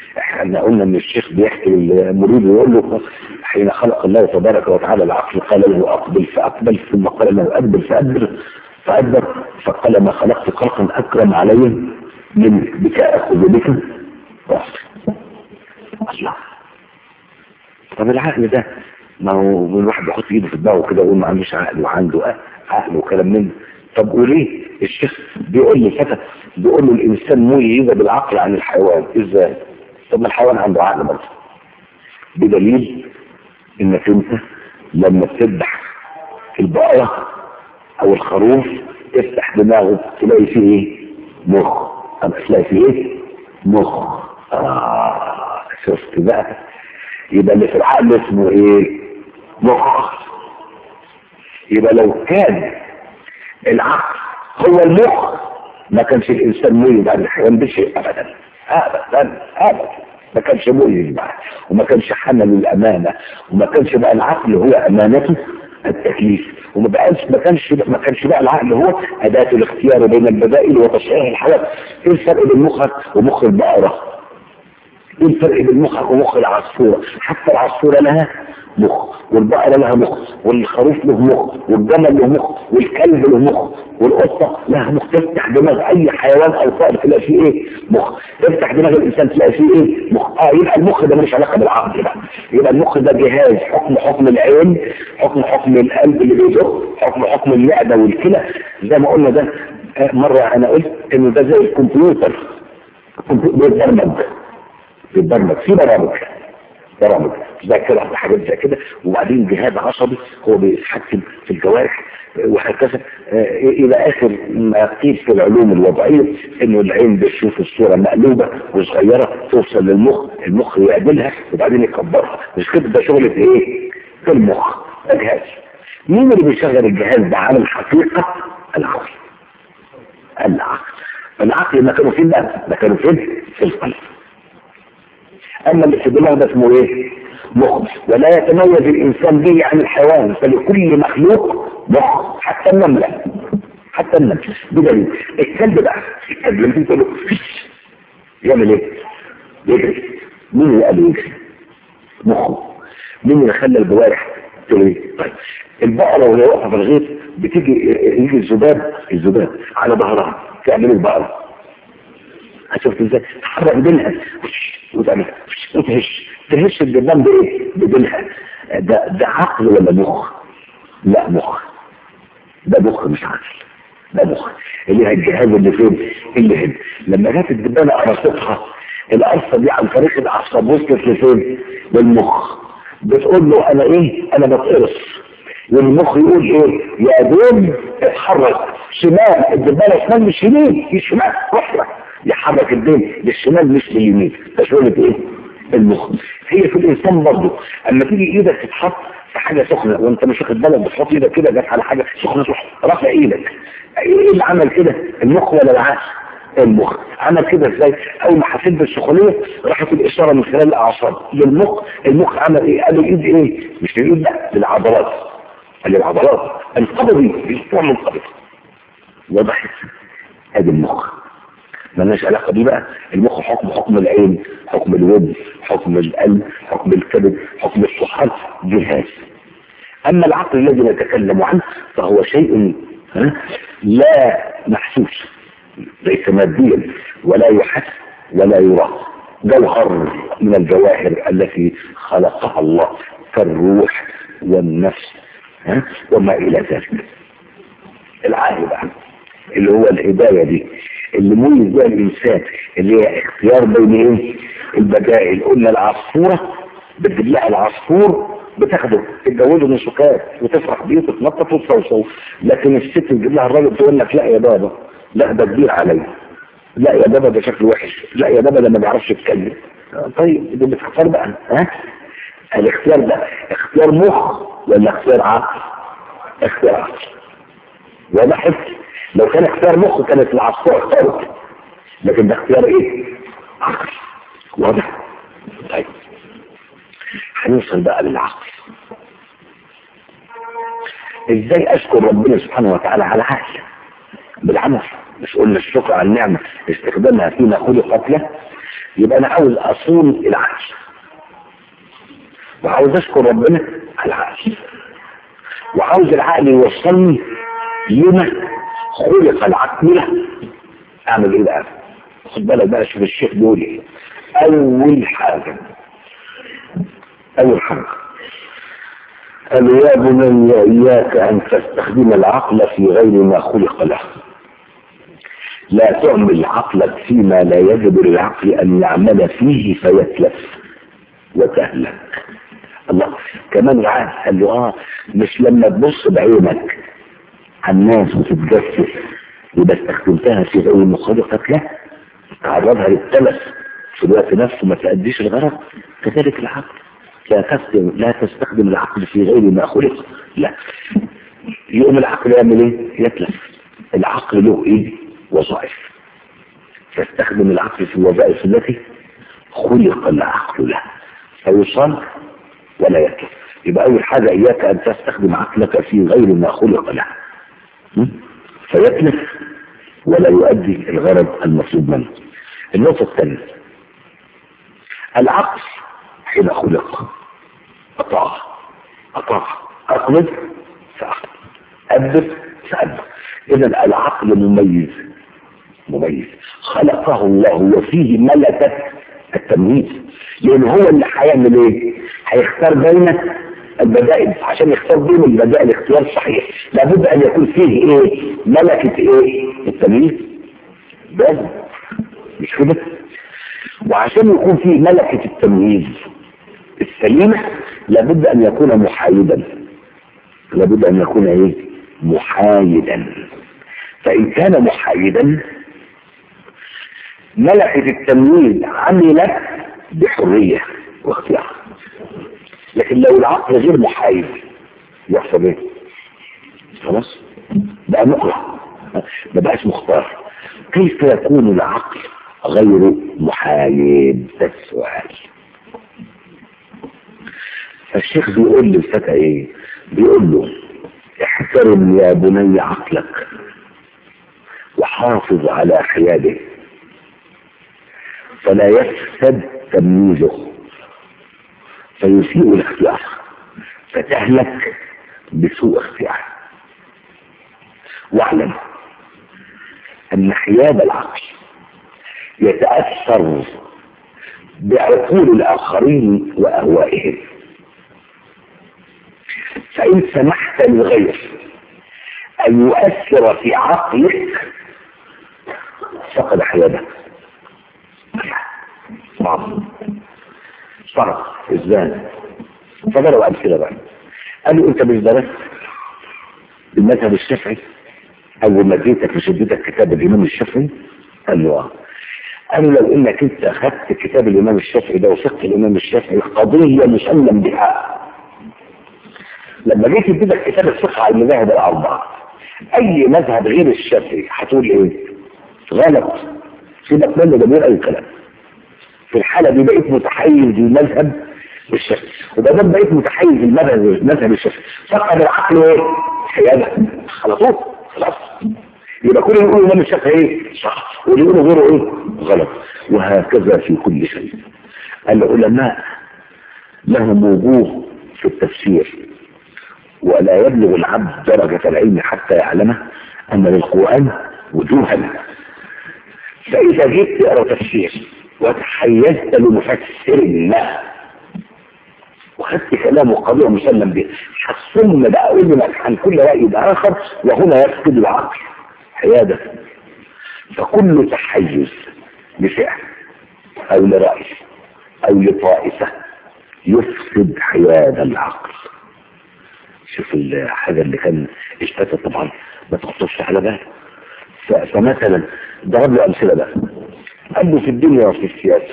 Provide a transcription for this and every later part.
احنا قلنا ان الشيخ بيحكي للمريد ويقول له حين خلق الله تبارك وتعالى العقل قال له اقبل فاقبل ثم قال له ادبر فادبر فادبر فقال ما خلقت خلقا اكرم علي من بك اخذ بك واصل الله طب العقل ده ما هو الواحد بيحط ايده في دماغه كده ويقول ما عندوش عقل وعنده عقل وكلام من طب وليه الشيخ بيقول لي فتى بيقول له الانسان ميز بالعقل عن الحيوان ازاي طب ما الحيوان عنده عقل برضه بدليل انك انت لما تذبح البقرة او الخروف تفتح دماغه تلاقي فيه ايه مخ طب تلاقي فيه ايه مخ اه شفت بقى يبقى اللي في العقل اسمه ايه مخ يبقى لو كان العقل هو المخ ما كانش الانسان ميز عن الحيوان بشيء ابدا ابدا ابدا ما كانش مؤذي بقى وما كانش حمل الامانه وما كانش بقى العقل هو امانته التكليف وما بقاش ما كانش ما كانش بقى العقل هو اداه الاختيار بين البدائل وتصحيح الحياه ايه الفرق بين مخك ومخ البقره ايه الفرق بين مخك ومخ العصفوره حتى العصفوره لها مخ والبقرة لها مخ والخروف له مخ والجمل له مخ والكلب له مخ والقطة لها مخ تفتح دماغ أي حيوان أو طائر تلاقي فيه إيه مخ تفتح دماغ الإنسان تلاقي فيه إيه مخ آه يبقى المخ ده ملوش علاقة بالعقل بقى يبقى المخ ده جهاز حكم حكم العين حكم حكم القلب اللي بيدق حكم حكم المعدة والكلى زي ما قلنا ده آه مرة أنا قلت إنه ده زي الكمبيوتر بيتبرمج بيتبرمج في برامج برامج ذاكرة وحاجات زي كده وبعدين جهاز عصبي هو بيتحكم في الجوارح وهكذا الى اخر ما قيل في العلوم الوضعية انه العين بتشوف الصورة مقلوبة وصغيرة توصل للمخ المخ يعدلها وبعدين يكبرها مش كده ده شغلة ايه في المخ ده جهاز مين اللي بيشغل الجهاز ده عن الحقيقة العقل العقل العقل ما كانوا فين بقى ما كانوا فين في القلب اما اللي في الدماغ ده اسمه ايه مخ ولا يتميز الانسان به عن الحيوان فلكل مخلوق مخ حتى النملة حتى النملة بدليل الكلب بقى الكلب لما تقول له يعمل ايه يجري مين اللي قال يجري مخه مين اللي خلى الجوارح تجري طيب البقرة وهي واقفة في الغيط بتيجي يجي الذباب الذباب على ظهرها تعمل البقرة شفت ازاي تحرك ديلها وتعمل وتهش تهش الجبان بايه بديلها ده ده عقل ولا مخ لا مخ ده مخ مش عقل ده مخ اللي هي الجهاز اللي فين اللي هنا لما جت الدبانه قرصتها القرصه دي عن طريق الاعصاب وصلت لفين للمخ بتقول له انا ايه انا بتقرص والمخ يقول ايه يا دوب اتحرك شمال الدبانه شمال مش يمين في شمال روح يحرك الدين للشمال مش لليمين ده شغلة ايه المخ هي في الانسان برضه اما تيجي ايدك تتحط في حاجه سخنه وانت مش واخد بالك بتحط ايدك كده جت على حاجه سخنه تروح رافع ايدك ايه اللي عمل كده المخ ولا العقل المخ عمل كده ازاي اول ما حسيت بالسخونيه راحت الاشاره من خلال الاعصاب للمخ المخ عمل ايه قال الايد ايه مش الايد لا للعضلات قال للعضلات انقبضي الاسبوع منقبض وضحت ادي المخ مالناش علاقة بيه بقى المخ حكم حكم العين حكم الود حكم القلب حكم الكبد حكم الصحان جهاز أما العقل الذي نتكلم عنه فهو شيء لا محسوس ليس ماديا ولا يحس ولا يرى جوهر من الجواهر التي خلقها الله كالروح والنفس وما إلى ذلك العقل بقى اللي هو الهداية دي اللي ميز بها الإنسان اللي هي اختيار بين ايه البدائل قلنا العصفورة بتجيب لها العصفور بتاخده تتجوزه من سكات وتفرح بيه وتتنطط وتصوصو لكن الست تجيب لها الراجل تقول لك لا يا بابا لا ده كبير عليا لا يا بابا ده شكله وحش لا يا بابا ده ما بيعرفش يتكلم طيب ده بتختار بقى ها الاختيار ده اختيار مخ ولا اختيار عقل اختيار عقل وضحت لو كان اختيار مخ كانت العصفور اختارت لكن ده اختيار ايه عقل واضح طيب هنوصل بقى للعقل ازاي اشكر ربنا سبحانه وتعالى على عقل بالعمل مش قلنا الشكر على النعمة استخدامها فيما خلقت له يبقى انا عاوز اصون العقل وعاوز اشكر ربنا على العقل وعاوز العقل يوصلني لما خلق العقل له اعمل ايه بقى خد بالك بقى شوف الشيخ بيقول ايه اول حاجه اول حاجه قال يا بني اياك ان تستخدم العقل في غير ما خلق له لا تعمل عقلك فيما لا يجب للعقل ان يعمل فيه فيتلف وتهلك الله كمان عاد قال له اه مش لما تبص بعينك على الناس وتتجسس يبقى استخدمتها في غير مخالقتك لا تعرضها للتلف في الوقت نفسه ما تأديش الغرض كذلك العقل لا تستخدم لا تستخدم العقل في غير ما خلق لا يقوم العقل يعمل ايه؟ يتلف العقل له ايه؟ وظائف تستخدم العقل في الوظائف التي خلق العقل لها فيصان ولا يتلف يبقى اول حاجة اياك ان تستخدم عقلك في غير ما خلق له فيتلف ولا يؤدي الغرض المطلوب منه النقطة الثانية العقل حين خلق أطاع أطاع أقبض فأقبض أدب فأدب إذا العقل مميز مميز خلقه الله وفيه ملكة التمييز لأن هو اللي هيعمل إيه؟ هيختار بين البدائل عشان يختار بين البدائل اختيار صحيح لابد أن يكون فيه إيه؟ ملكة إيه؟ التمييز بس مش كده؟ وعشان يكون فيه ملكة التمييز السليمة لابد أن يكون محايدا لابد أن يكون إيه؟ محايدا فإن كان محايدا ملكة التمييز عملت بحرية واختيار لكن لو العقل غير محايد يحصل ايه؟ خلاص بقى مقرع ما بقاش مختار كيف يكون العقل غير محايد ده السؤال فالشيخ بيقول للفتى ايه بيقول له احترم يا بني عقلك وحافظ على حياده فلا يفسد تمييزه فيسيء الاختيار فتهلك بسوء اختيار واعلم ان حياد العقل يتأثر بعقول الآخرين وأهوائهم فإن سمحت للغير أن يؤثر في عقلك فقد حيادك صعب صعب ازاي فضلوا أمثلة بقى قالوا أنت مش درست المذهب الشافعي أول ما اديتك لشدتك كتاب الإمام الشافعي قال له اه قالوا لو انك انت اخذت كتاب الامام الشافعي ده وفقه الامام الشافعي قضية مسلم بها لما جيت تديك كتاب الفقه على المذاهب الاربعة اي مذهب غير الشافعي هتقول ايه غلط سيبك منه ده غير اي كلام في الحالة دي بقيت متحيز للمذهب الشافعي وده ده بقيت متحيز للمذهب المذهب الشافعي فقد العقل ايه حيادة على طول خلاص يبقى كل اللي يقولوا الامام الشافعي ايه صح واللي يقولوا غيره ايه غلط وهكذا في كل شيء العلماء لهم وجوه في التفسير ولا يبلغ العبد درجة العلم حتى يعلمه أن للقرآن وجوها فإذا جيت تقرأ تفسير وتحيزت لمفسر ما وخدت كلامه قضية مسلم به حصلنا بقى علمك عن كل رأي آخر وهنا يفقد العقل حيادة فكل تحيز لفئة أو لرأي أو لطائفة يفسد حياد العقل شوف الحاجة اللي كان اشتكى طبعا ما تخطرش على بالك فمثلا ضرب له أمثلة بقى قال له في الدنيا وفي السياسة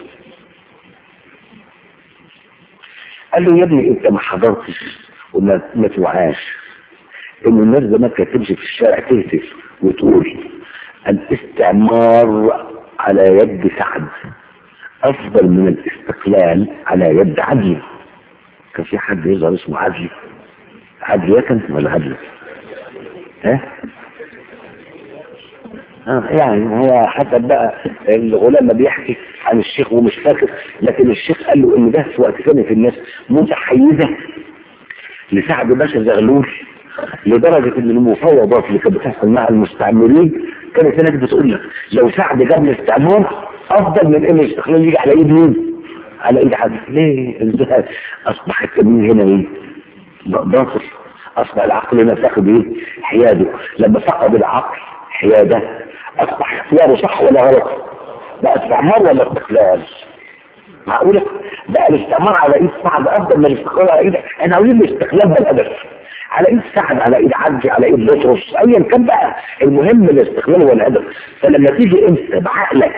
قال له يا ابني انت ما حضرتش وما ما توعاش ان الناس زمان كانت تمشي في الشارع تهتف وتقول الاستعمار على يد سعد افضل من الاستقلال على يد عدلي كان في حد يظهر اسمه عدلي عدلي كان ولا عدلي ها آه يعني هو حسب بقى الغلام ما بيحكي عن الشيخ ومش فاكر لكن الشيخ قال له ان ده في وقت كان في الناس متحيزة لسعد باشا زغلول لدرجة ان المفاوضات اللي كانت بتحصل مع المستعمرين كانت هناك بتقول لك لو سعد جاب الاستعمار افضل من ان الاستقلال يجي على ايد مين؟ على ايد حد ليه؟ ازاي؟ اصبح التمييز هنا ايه؟ باطل اصبح العقل هنا فاقد ايه؟ حياده لما فقد العقل حياده اصبح اختياره صح ولا غلط؟ بقى استعمار ولا استقلال؟ معقولة؟ بقى الاستعمار على ايد سعد افضل من الاستقلال على ايد احنا عاوزين الاستقلال بالهدف على ايد سعد على ايد عبدي على ايد بطرس ايا كان بقى المهم الاستقلال والهدف فلما تيجي انت بعقلك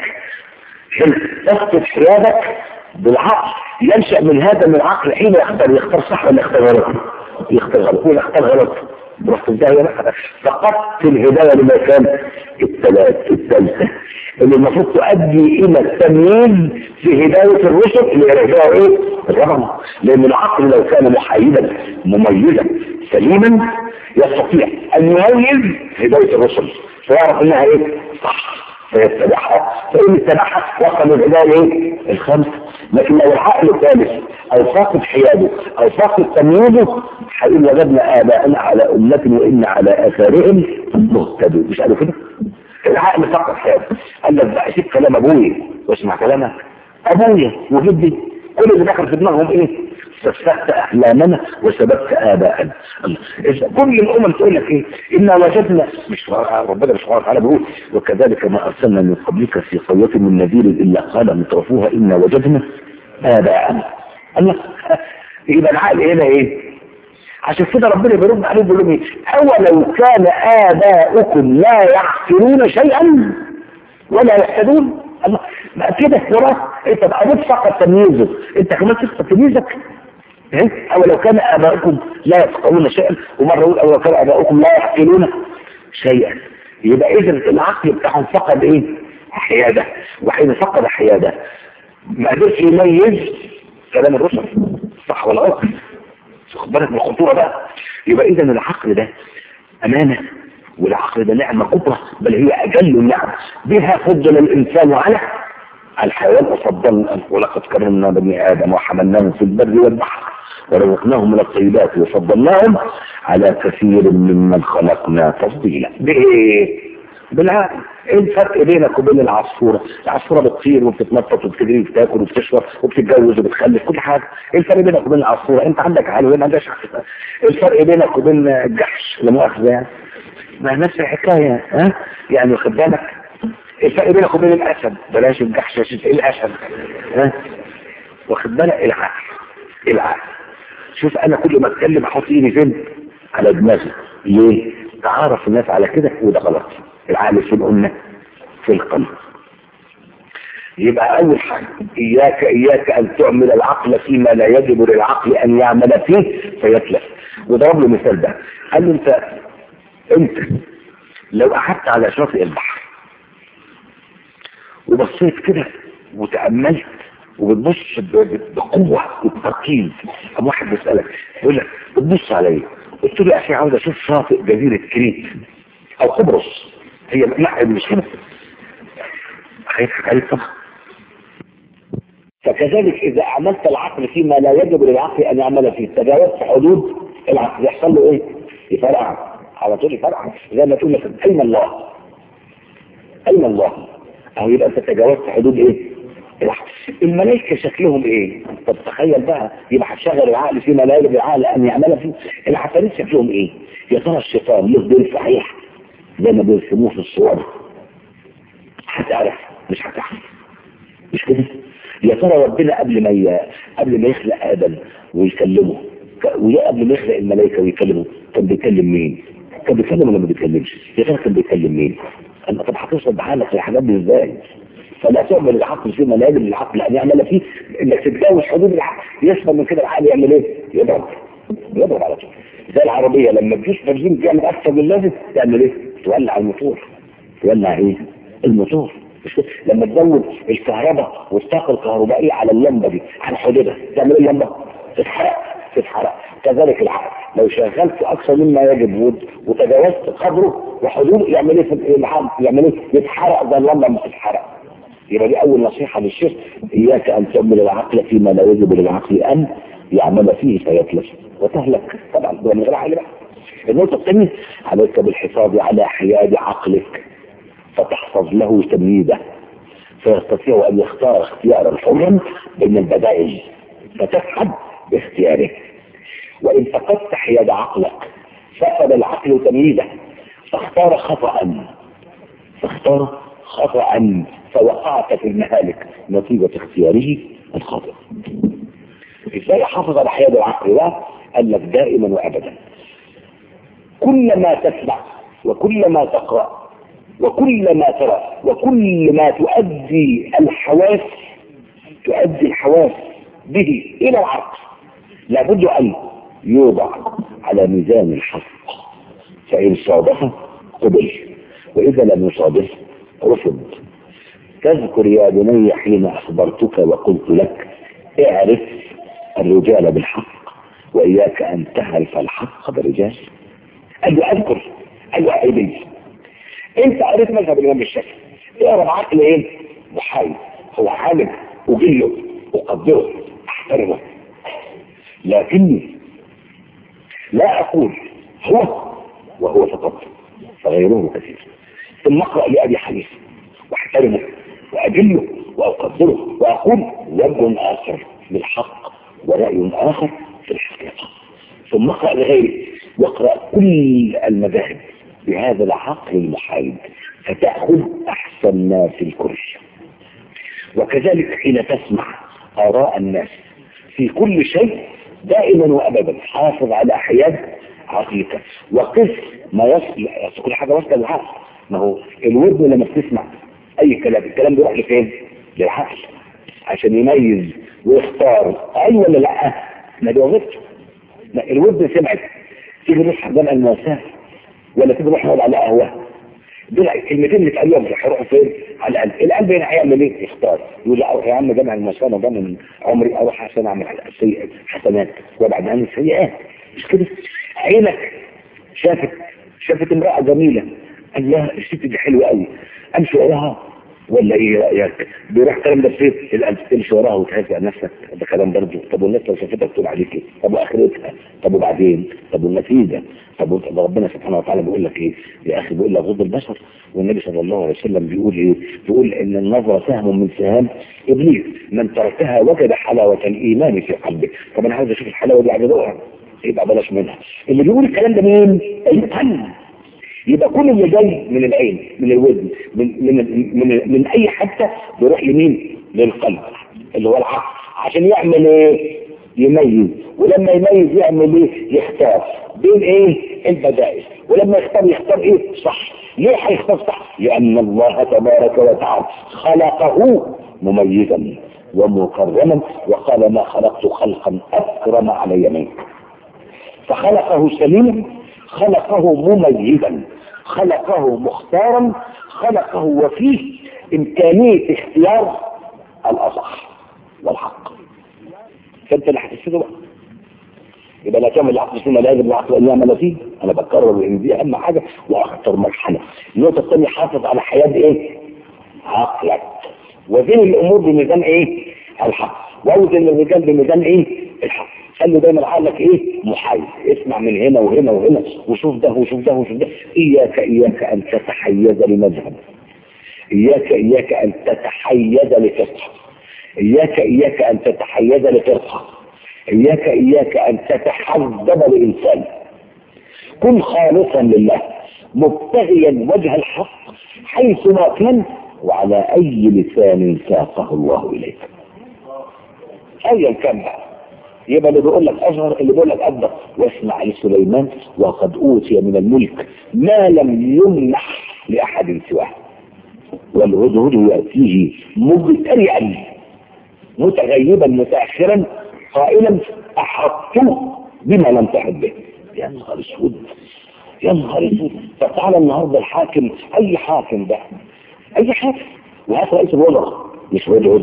هنا تفقد حيادك بالعقل ينشأ من هذا من العقل حين يختار يختار صح ولا يختار غلط يختار غلط ولا يختار غلط رحت ازاي بقى فقدت الهدايه لما كان الثلاث الثالثه اللي المفروض تؤدي الى التمييز في هدايه الرسل اللي هي الهدايه ايه؟ الرغم لان العقل لو كان محايدا مميزا سليما يستطيع ان يميز هدايه الرسل فيعرف انها ايه؟ صح فيتبعها فإن اتبعها وصل الهداية ايه؟ الخمسة لكن لو العقل الثالث أو فاقد حياده أو فاقد تمييزه هيقول وجدنا آباءنا على أمة وإن على آثارهم مهتدون مش قالوا كده؟ العقل فقد حياده قال لك بقى سيب كلام أبويا واسمع كلامك أبويا وجدي كل اللي دخل في دماغهم إيه؟ سفهت احلامنا وسببت اباءنا إذا كل الامم تقول لك ايه انا وجدنا مش ربنا سبحانه وتعالى بيقول وكذلك ما ارسلنا من قبلك في قريه من نذير الا قال مترفوها انا وجدنا اباءنا الله يبقى العقل هنا ايه عشان كده ربنا بيرد عليه بيقول لهم ايه اولو كان اباؤكم لا يعقلون شيئا ولا يهتدون الله بقى كده خلاص انت بقى فقط تمييزه انت كمان تفقد تمييزك إيه؟ او لو كان اباؤكم لا يفقهون شيئا ومره يقول او لو كان اباؤكم لا يعقلون شيئا يبقى اذا العقل بتاعهم فقد ايه حياده وحين فقد حياده ما قدرش يميز كلام الرسل صح ولا غلط خد بالك من الخطوره بقى يبقى اذا العقل ده امانه والعقل ده نعمه كبرى بل هي اجل النعم بها فضل الانسان على الحيوان وفضلنا ولقد كرمنا بني ادم وحملناهم في البر والبحر ورزقناهم من الطيبات وفضلناهم على كثير ممن خلقنا تفضيلا بايه بالعقل ايه الفرق بينك وبين العصفورة العصفورة بتطير وبتتنطط وبتجري وبتاكل وبتشرب وبتتجوز وبتخلف كل حاجة ايه الفرق بينك وبين العصفورة انت عندك عقل وما عندكش عقل ايه الفرق بينك وبين الجحش لا مؤاخذة يعني ما نفس الحكاية ها يعني واخد بالك الفرق بينك وبين الاسد بلاش الجحش ايه الاسد ها واخد بالك العقل العقل شوف انا كل ما اتكلم احط ايدي فين على دماغي ليه تعرف الناس على كده وده غلط العقل فين قلنا في القلب يبقى اول حاجة اياك اياك ان تعمل العقل فيما لا يجب للعقل ان يعمل فيه فيتلف وضرب له مثال ده قال له انت انت لو قعدت على شاطئ البحر وبصيت كده وتأملت وبتبص بقوة وبتركيز قام واحد بيسألك يقول لك بتبص على ايه؟ قلت له يا اخي عاوز اشوف شاطئ جزيرة كريت او قبرص هي لا مش كده هيضحك عليك طبعا فكذلك اذا عملت العقل فيما لا يجب للعقل ان يعمل فيه تجاوزت حدود العقل يحصل له ايه؟ يفرقع على طول يفرقع زي ما تقول لك اين الله؟ اين الله؟ اهو يبقى انت تجاوزت حدود ايه؟ العقل الملائكه شكلهم ايه؟ طب تخيل بقى يبقى هتشغل العقل فيما لا يجب للعقل ان يعمل فيه العفاريت شكلهم ايه؟ يا ترى الشيطان له دين صحيح زي ما بيرسموه في الصور هتعرف مش هتعرف مش كده يا ترى ربنا قبل ما ي... قبل ما يخلق ادم ويكلمه ويا قبل ما يخلق الملائكه ويكلمه كان بيكلم مين؟ كان بيكلم ولا ما بيكلمش؟ يا ترى كان بيكلم مين؟ انا طب هتوصل بحالك الحاجات دي ازاي؟ فلا تعمل العقل فيما لا يجب للعقل ان يعمل فيه انك تتجاوز حدود العقل يسمى من كده العقل يعمل ايه؟ يضرب يضرب على طول زي العربيه لما تجوز بنزين تعمل اكثر من اللازم تعمل ايه؟ تولع الموتور تولع ايه؟ الموتور لما تزود الكهرباء والطاقه الكهربائيه على اللمبه دي على حدودها تعمل ايه اللمبه؟ تتحرق تتحرق كذلك العقل لو شغلت اكثر مما يجب وتجاوزت قدره وحدوده يعمل ايه في العقل؟ يعمل ايه؟ يتحرق زي اللمبه ما تتحرق يبقى دي اول نصيحة للشيخ اياك ان تؤمن العقل فيما لا يجب للعقل ان يعمل فيه فيتلف وتهلك طبعا ده من غير عقل بقى النقطة الثانية عليك بالحفاظ على حياد عقلك فتحفظ له تمييزه فيستطيع ان يختار اختيارا حرا بين البدائل فتفهم باختياره وان فقدت حياد عقلك فقد العقل تمييزه فاختار خطأ فاختار خطأ فوقعت في المهالك نتيجة اختياره الخاطئ ازاي احافظ على حياد العقل ده قال لك دائما وابدا كل ما تسمع وكل ما تقرأ وكل ما ترى وكل ما تؤدي الحواس تؤدي الحواس به الى العقل لابد ان يوضع على ميزان الحق فان صادفه قبل واذا لم يصادف رفض تذكر يا بني حين اخبرتك وقلت لك اعرف الرجال بالحق واياك ان تهلف الحق بالرجال قال له اذكر قال له اعيدي انت قريت مذهب الامام الشافعي اقرا العقل ايه محايد هو عالم اجله اقدره احترمه لكني لا اقول هو وهو فقط فغيره كثير ثم اقرا لابي حنيفه واحترمه واجله واقدره واقول وجه اخر للحق وراي اخر في الحقيقه ثم اقرا لغيره واقرا كل المذاهب بهذا العقل المحايد فتأخذ أحسن ما في الكل وكذلك حين تسمع آراء الناس في كل شيء دائما وأبدا حافظ على حياد عقلك وقف ما يصل كل حاجة وصل للعقل ما هو الودن لما بتسمع أي كلام الكلام بيروح لفين؟ للعقل عشان يميز ويختار أي ولا لأ ما دي وظيفته الودن سمعت تيجي نروح جمع المواساة ولا تيجي نروح نقعد على قهوه دول الكلمتين اللي اتقالوا هيروحوا فين؟ على القلب، القلب هنا هيعمل ايه؟ يختار يقول لا يا عم جمع المسانه ده من عمري اروح عشان اعمل سيئات حسنات وابعد عن السيئات مش كده؟ عينك شافت شافت امراه جميله قال لها الست دي حلوه قوي امشي وراها ولا ايه رايك؟ بيروح الكلام ده فين؟ القلب تمشي وراها وتهزأ نفسك ده كلام برضه طب والناس لو شافتك تقول عليك ايه؟ طب واخرتها؟ طب وبعدين؟ طب والنتيجه؟ طب ربنا سبحانه وتعالى بيقول لك ايه؟ يا اخي بيقول لك غض البشر والنبي صلى الله عليه وسلم بيقول ايه؟ بيقول ان النظره سهم من سهام ابليس من تركها وجد حلاوه الايمان في قلبه طب انا عاوز اشوف الحلاوه دي عجبوها يبقى بلاش منها اللي بيقول الكلام ده مين؟ القلب يبقى كل اللي جاي من العين من الودن من من من, من اي حته بيروح يمين للقلب اللي هو العقل عشان يعمل ايه يميز ولما يميز يعمل ايه يختار بين ايه البدائل ولما يختار يختار ايه صح ليه هيختار صح لان الله تبارك وتعالى خلقه مميزا ومكرما وقال ما خلقت خلقا اكرم علي منك فخلقه سليما خلقه مميزا خلقه مختارا خلقه وفيه إمكانية اختيار الأصح والحق فأنت اللي هتفسده بقى يبقى لا تعمل العقل ثم لا يجب العقل أن يعمل فيه أنا بكرر إن دي أهم حاجة وأخطر مرحلة النقطة الثانية حافظ على حياة إيه؟ عقلك وزن الأمور بميزان إيه؟ الحق وأوزن الرجال بميزان إيه؟ الحق خلي دايما عقلك ايه محايد اسمع من هنا وهنا وهنا وشوف ده وشوف ده وشوف ده اياك اياك ان تتحيز لمذهب اياك اياك ان تتحيز لفقه اياك اياك ان تتحيز لفرقه اياك اياك ان تتحزب لانسان كن خالصا لله مبتغيا وجه الحق حيث ما كان وعلى اي لسان ساقه الله اليك ايا كان بقى يبقى اللي بيقول لك اصغر اللي بيقول لك اكبر واسمع لسليمان وقد اوتي من الملك ما لم يمنح لاحد سواه والهدهد ياتيه مبترئا متغيبا متاخرا قائلا احطت بما لم تحد به يا نهار اسود يا نهار اسود فتعالى النهارده الحاكم اي حاكم ده اي حاكم وهات رئيس الوزراء مش هدهد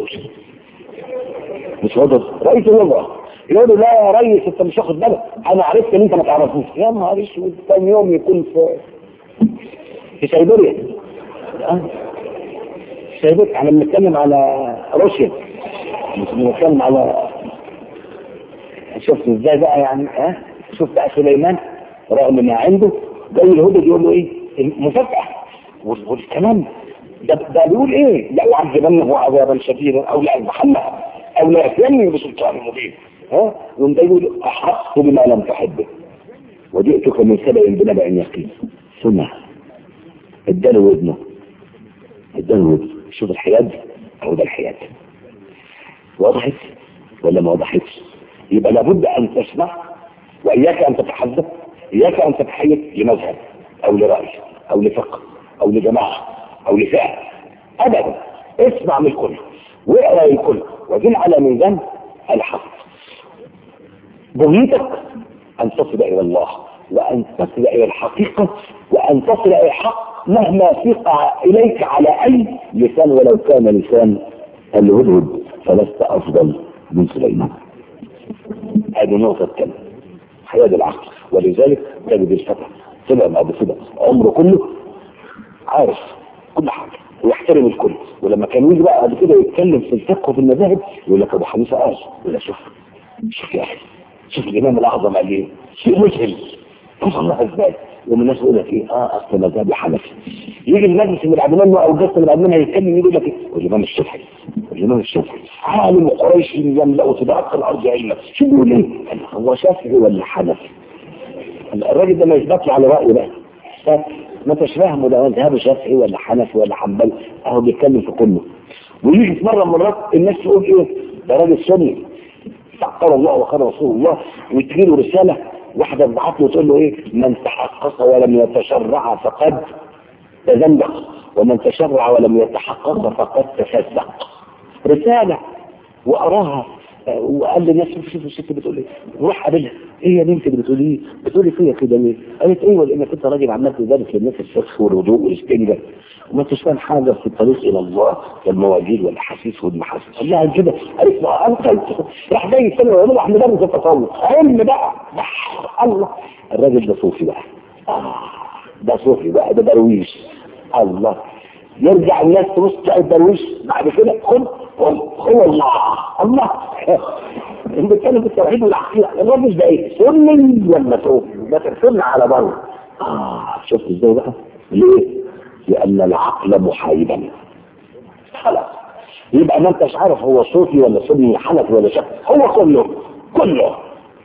مش هدهد رئيس الوزراء يقول له لا يا ريس انت مش واخد بالك انا عرفت ان انت ما تعرفوش يا نهار اسود ثاني يوم يكون في في سيبيريا سايبك احنا بنتكلم على روسيا مش بنتكلم على شفت ازاي بقى يعني ها شوف بقى سليمان رغم ما عنده زي الهدى يقول له ايه مفاجأة وال- والكلام ده ده بيقول ايه لا يعذبنه عذابا شديدا او لا يذبحنه او لا يأتيني بسلطان مبين ها يقوم ده يقول احط بما لم تحبه وجئتك من سبأ بنبأ يقين سمع اداله ودنه اداله ودنه شوف الحياد هو ده الحياد وضحت ولا ما وضحتش يبقى لابد ان تسمع واياك ان تتحدث اياك ان تتحيز لمذهب او لرأي او لفقه او لجماعة او لفئة ابدا اسمع من الكل واقرا الكل وزن على ميزان الحق بغيتك ان تصل الى الله وان تصل الى الحقيقة وان تصل الى الحق مهما سيق اليك على اي لسان ولو كان لسان الهدهد فلست افضل من سليمان هذه نقطة كلمة حياة العقل ولذلك تجد الفتى طلع بعد كده عمره كله عارف كل حاجة ويحترم الكل ولما كان يجي بقى بعد كده يتكلم في الفقه وفي المذاهب يقول لك ابو حنيفه قال يقول لك شوف شوف يا اخي شوف الامام الاعظم قال ايه شيء مذهل شوف الله ازاي ومن الناس يقول لك ايه اه اصل مذهبي حنفي يجي المجلس اللي بعد منه او الجلسه اللي بعد منها يتكلم يقول لك ايه والامام الشافعي والامام الشافعي عالم قريش يملا طباق الارض علما شو بيقول ايه؟ قال هو شافعي ولا حنفي؟ الراجل ده ما يثبتش على رايه بقى ما انتش فاهمه ده مذهبه شافعي ولا حنفي ولا حنبلي اهو بيتكلم في كله ويجي في مره من المرات الناس تقول ايه ده راجل سني سعر الله وخير رسول الله وتجي له رساله واحده تبعت له تقول له ايه من تحقق ولم يتشرع فقد تزندق ومن تشرع ولم يتحقق فقد تفسق رساله وقراها آه، وقال للناس شوف شوف الست بتقول ايه روح قابلها ايه يا بنتي اللي بتقولي ايه بتقولي فيا كده ليه قالت ايوه لانك انت راجل عمال تدرس للناس الفقه والوضوء والاستنجاء وما انتش فاهم حاجه في الطريق الى الله والمواجيل والاحاسيس والمحاسن قال لها كده قالت له انت راح جاي يتكلم يقول له احنا درس التصوف علم بقى الله الراجل ده صوفي بقى آه ده صوفي بقى ده درويش الله يرجع الناس تبص تلاقي الدرويش بعد كده خد قل هو الله الله انت بتتكلم في التوحيد والعقيده الراجل ده ايه سني ولا صوفي ده سني على بره اه شفت ازاي بقى ليه لان العقل محايدا خلاص يبقى ما انتش عارف هو صوفي ولا سني حنفي ولا شك هو كله كله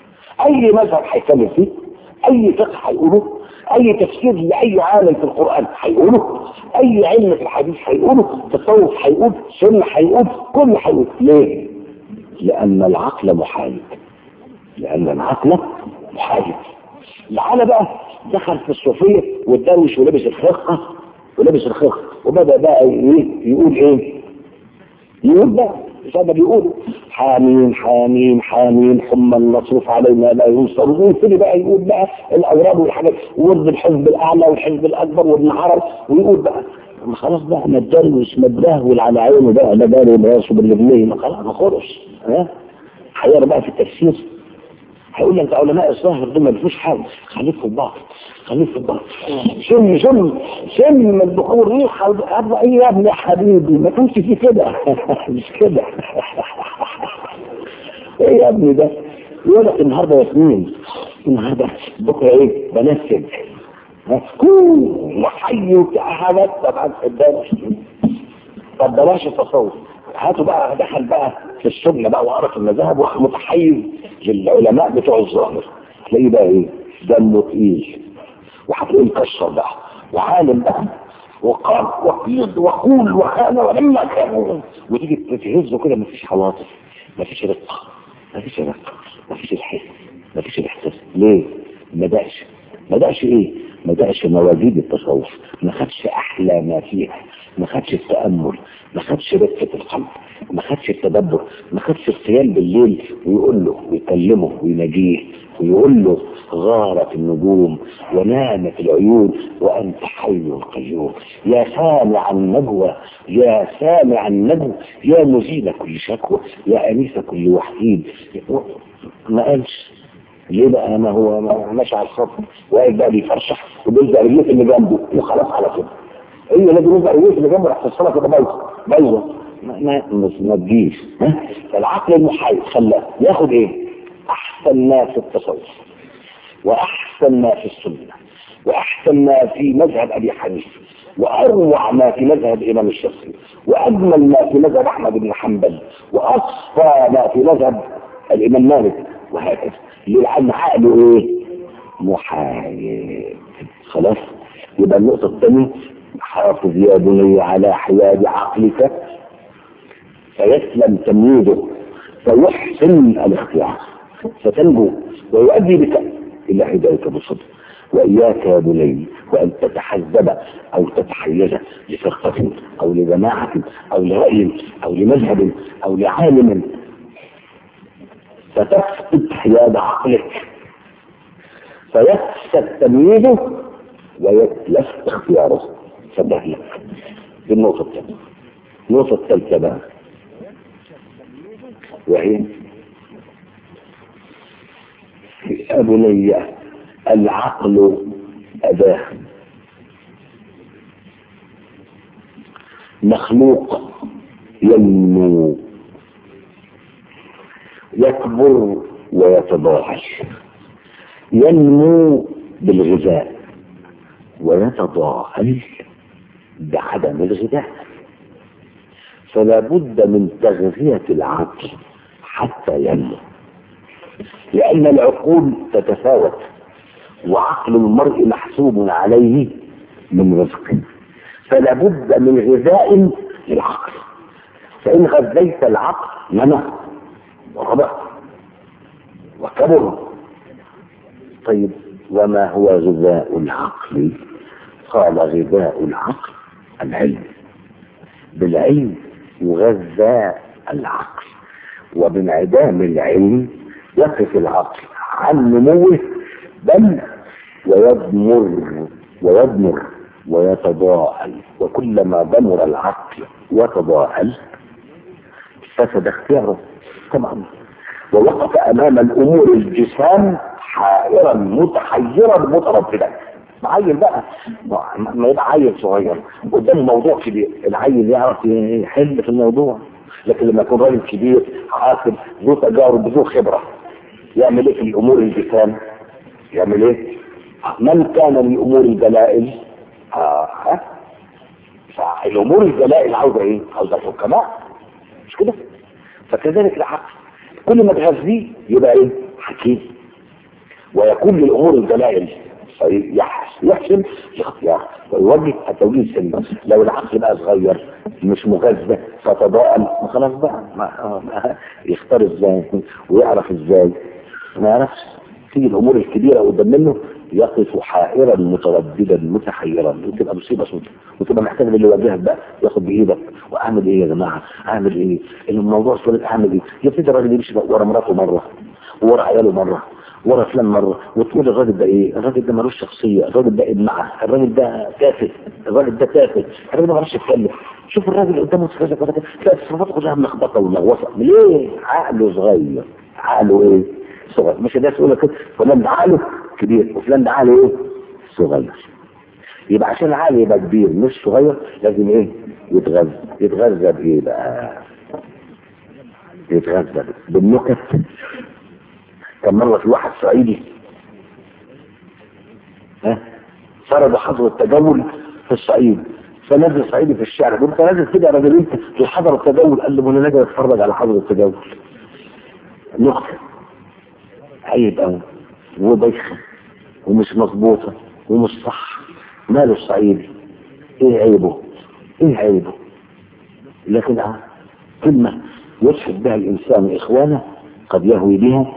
اي مذهب هيتكلم فيه اي فقه هيقوله اي تفسير لاي عالم في القران هيقوله اي علم في الحديث هيقوله تصوف هيقول سنه هيقول كل هيقول ليه لان العقل محايد لان العقل محايد العقل بقى دخل في الصوفيه والدروش ولبس الخرقه ولبس الخرقه وبدا بقى ايه يقول ايه يقول بقى زي ما بيقولوا حامين حامين حامين حمى المصروف علينا لا ينصر ويبتدي بقى يقول بقى الاوراد والحاجات ورد الحزب الاعلى والحزب الاكبر وابن عرب ويقول بقى ما خلاص بقى ما الدروش ما الدهول على عينه بقى لا داري راسه بالرجلين ما خلاص ما خلص ها هيقرا بقى في التفسير هيقول لك ده علماء الظاهر دول ما بيفوش حاجه خليك في الباطن خليك في الباطن شم شم شم من البخور ريحه أبقى ايه يا ابني يا حبيبي ما تمشي فيه كده مش كده ايه يا ابني ده يقول لك النهارده ياسمين النهارده بكره ايه بنفسج وحي وتعهدات طبعا قدامك طب بلاش التصوف هاتوا بقى دخل بقى في السنه بقى وعرف المذاهب وراح متحيز للعلماء بتوع الظاهر تلاقيه بقى ايه دمه تقيل وهتلاقيه مكشر بقى وعالم بقى وقال وقيد وقول وكان ولما كان وتيجي تهزه كده مفيش عواطف مفيش رقه مفيش رقه مفيش الحس مفيش الاحساس ليه؟ ما دقش ما دقش ايه؟ ما دقش مواجيد التصوف ما خدش احلى ما فيها ما خدش التامل ما خدش رقه القلب ما خدش التدبر ما خدش الصيام بالليل ويقول له ويكلمه ويناجيه ويقول له غارت النجوم ونامت العيون وانت حي قيوم يا سامع النجوى يا سامع النجوى يا مزيل كل شكوى يا انيس كل وحيد ما قالش ليه بقى ما هو ماشي على الخط واقف بقى بيفرشح وبيلزق رجليه اللي جنبه وخلاص على كده هي لازم يلزق رجليه اللي جنبه راح تصلها كده بايظه بايظه ما ما ما تجيش ها؟ فالعقل المحايد خلاه ياخد ايه؟ احسن ما في التصوف واحسن ما في السنه واحسن ما في مذهب ابي حنيفه واروع ما في مذهب الامام الشافعي واجمل ما في مذهب احمد بن حنبل واصفى ما في مذهب الامام مالك وهكذا لان عقله ايه؟ محايد خلاص يبقى النقطه الثانيه حافظ يا بني على حياد عقلك فيسلم تمييزه فيحسن الاختيار فتنجو ويؤدي بك الى هدايه بصدق واياك يا بني وان تتحزب او تتحيز لفرقه او لجماعه او لراي او لمذهب او لعالم فتفقد حياد عقلك فيفسد تمييزه ويتلف اختياره فده لك دي النقطه الثانيه النقطه الثالثه بقى وهي يا بني العقل أداة مخلوق ينمو يكبر ويتضاعف ينمو بالغذاء ويتضاعف بعدم الغذاء فلا بد من تغذية العقل حتى ينمو لأن العقول تتفاوت وعقل المرء محسوب عليه من رزق فلا بد من غذاء للعقل فإن غذيت العقل نمى وربى وكبر طيب وما هو غذاء العقل قال غذاء العقل العلم بالعلم يغذى العقل وبانعدام العلم يقف العقل عن نموه بل ويضمر ويضمر ويتضاءل وكلما ضمر العقل وتضاءل فسد اختياره طبعا ووقف امام الامور الجسام حائرا متحيرا مترددا عيل بقى ما يبقى عيل صغير قدام موضوع كبير العيل يعرف يحل في الموضوع لكن لما يكون راجل كبير عاقل ذو تجارب ذو خبره يعمل ايه في الامور الجسام يعمل ايه من كان لامور الدلائل آه ها فالامور الدلائل عاوزه ايه عاوزه حكماء مش كده فكذلك العقل كل ما تغذيه يبقى ايه حكيم ويكون للامور الدلائل يحسن الاختيار ويوجه التوجيه السليم لو العقل بقى صغير مش مغذى فتضاءل خلاص بقى ما ما يختار ازاي ويعرف ازاي ما يعرفش تيجي الامور الكبيره قدام منه يقف حائرا مترددا متحيرا وتبقى مصيبه سوداء وتبقى محتاج اللي يواجهك بقى ياخد بايدك واعمل ايه يا جماعه؟ اعمل ايه؟ الموضوع سؤال اعمل ايه؟ يبتدي الراجل يمشي ورا مراته مره ورا عياله مره ورا فلان مره وتقول الراجل ده ايه؟ الراجل ده ملوش شخصيه، الراجل ده ابنعه، الراجل ده تافه، الراجل ده تافه، الراجل ده ما بيعرفش يتكلم، شوف الراجل اللي قدامه كذا كذا كذا، تلاقي الصفات كلها ملخبطه وملغوصه، ليه؟ عقله صغير، عقله ايه؟ صغير، مش الناس يقول لك كده فلان ده عقله كبير وفلان ده عقله ايه؟ صغير. يبقى عشان العقل يبقى كبير مش صغير لازم ايه؟ يتغذى، يتغذى بايه بقى؟ يتغذى بالنكت كان مرة في واحد صعيدي ها فرض حظر التجول في الصعيد فنزل صعيدي في الشارع بيقول انت نازل كده يا راجل انت في حظر التجول قال له انا نازل اتفرج على حظر التجول نقطة عيب قوي وبيخة ومش مظبوطة ومش صح ماله الصعيدي ايه عيبه ايه عيبه لكن اه كلمة يشهد بها الانسان اخوانه قد يهوي بها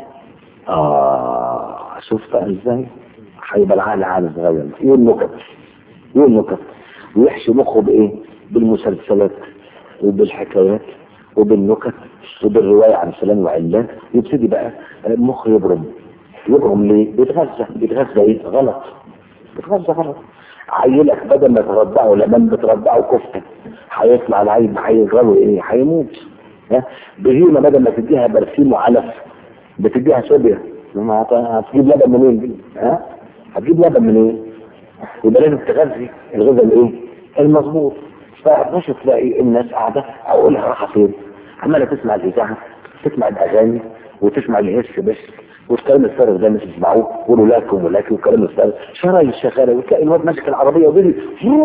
آه شوف بقى ازاي هيبقى العقل عقل صغير يقول نكت يقول نكت ويحشي مخه بايه؟ بالمسلسلات وبالحكايات وبالنكت وبالرواية عن فلان وعلان يبتدي بقى المخ يبرم يبرم ليه؟ بيتغذى بيتغذى ايه؟ غلط بيتغذى غلط عيلك بدل ما ترضعه لمن بترضعه كفته هيطلع العيل هيجرى ايه؟ هيموت ها بهيمه بدل ما تديها برسيم وعلف بتديها صوبيا ما هتجيب لبن منين دي ها هتجيب لبن منين يبقى لازم تغذي الغذاء الايه المظبوط فمش تلاقي الناس قاعده اقولها رايحه فين عماله تسمع الاذاعه تسمع الاغاني وتسمع الهس بس والكلام الفارغ ده مش تسمعوه قولوا لكم ولكن والكلام الفارغ شرايط شغاله وتلاقي الواد ماسك العربيه وبيجي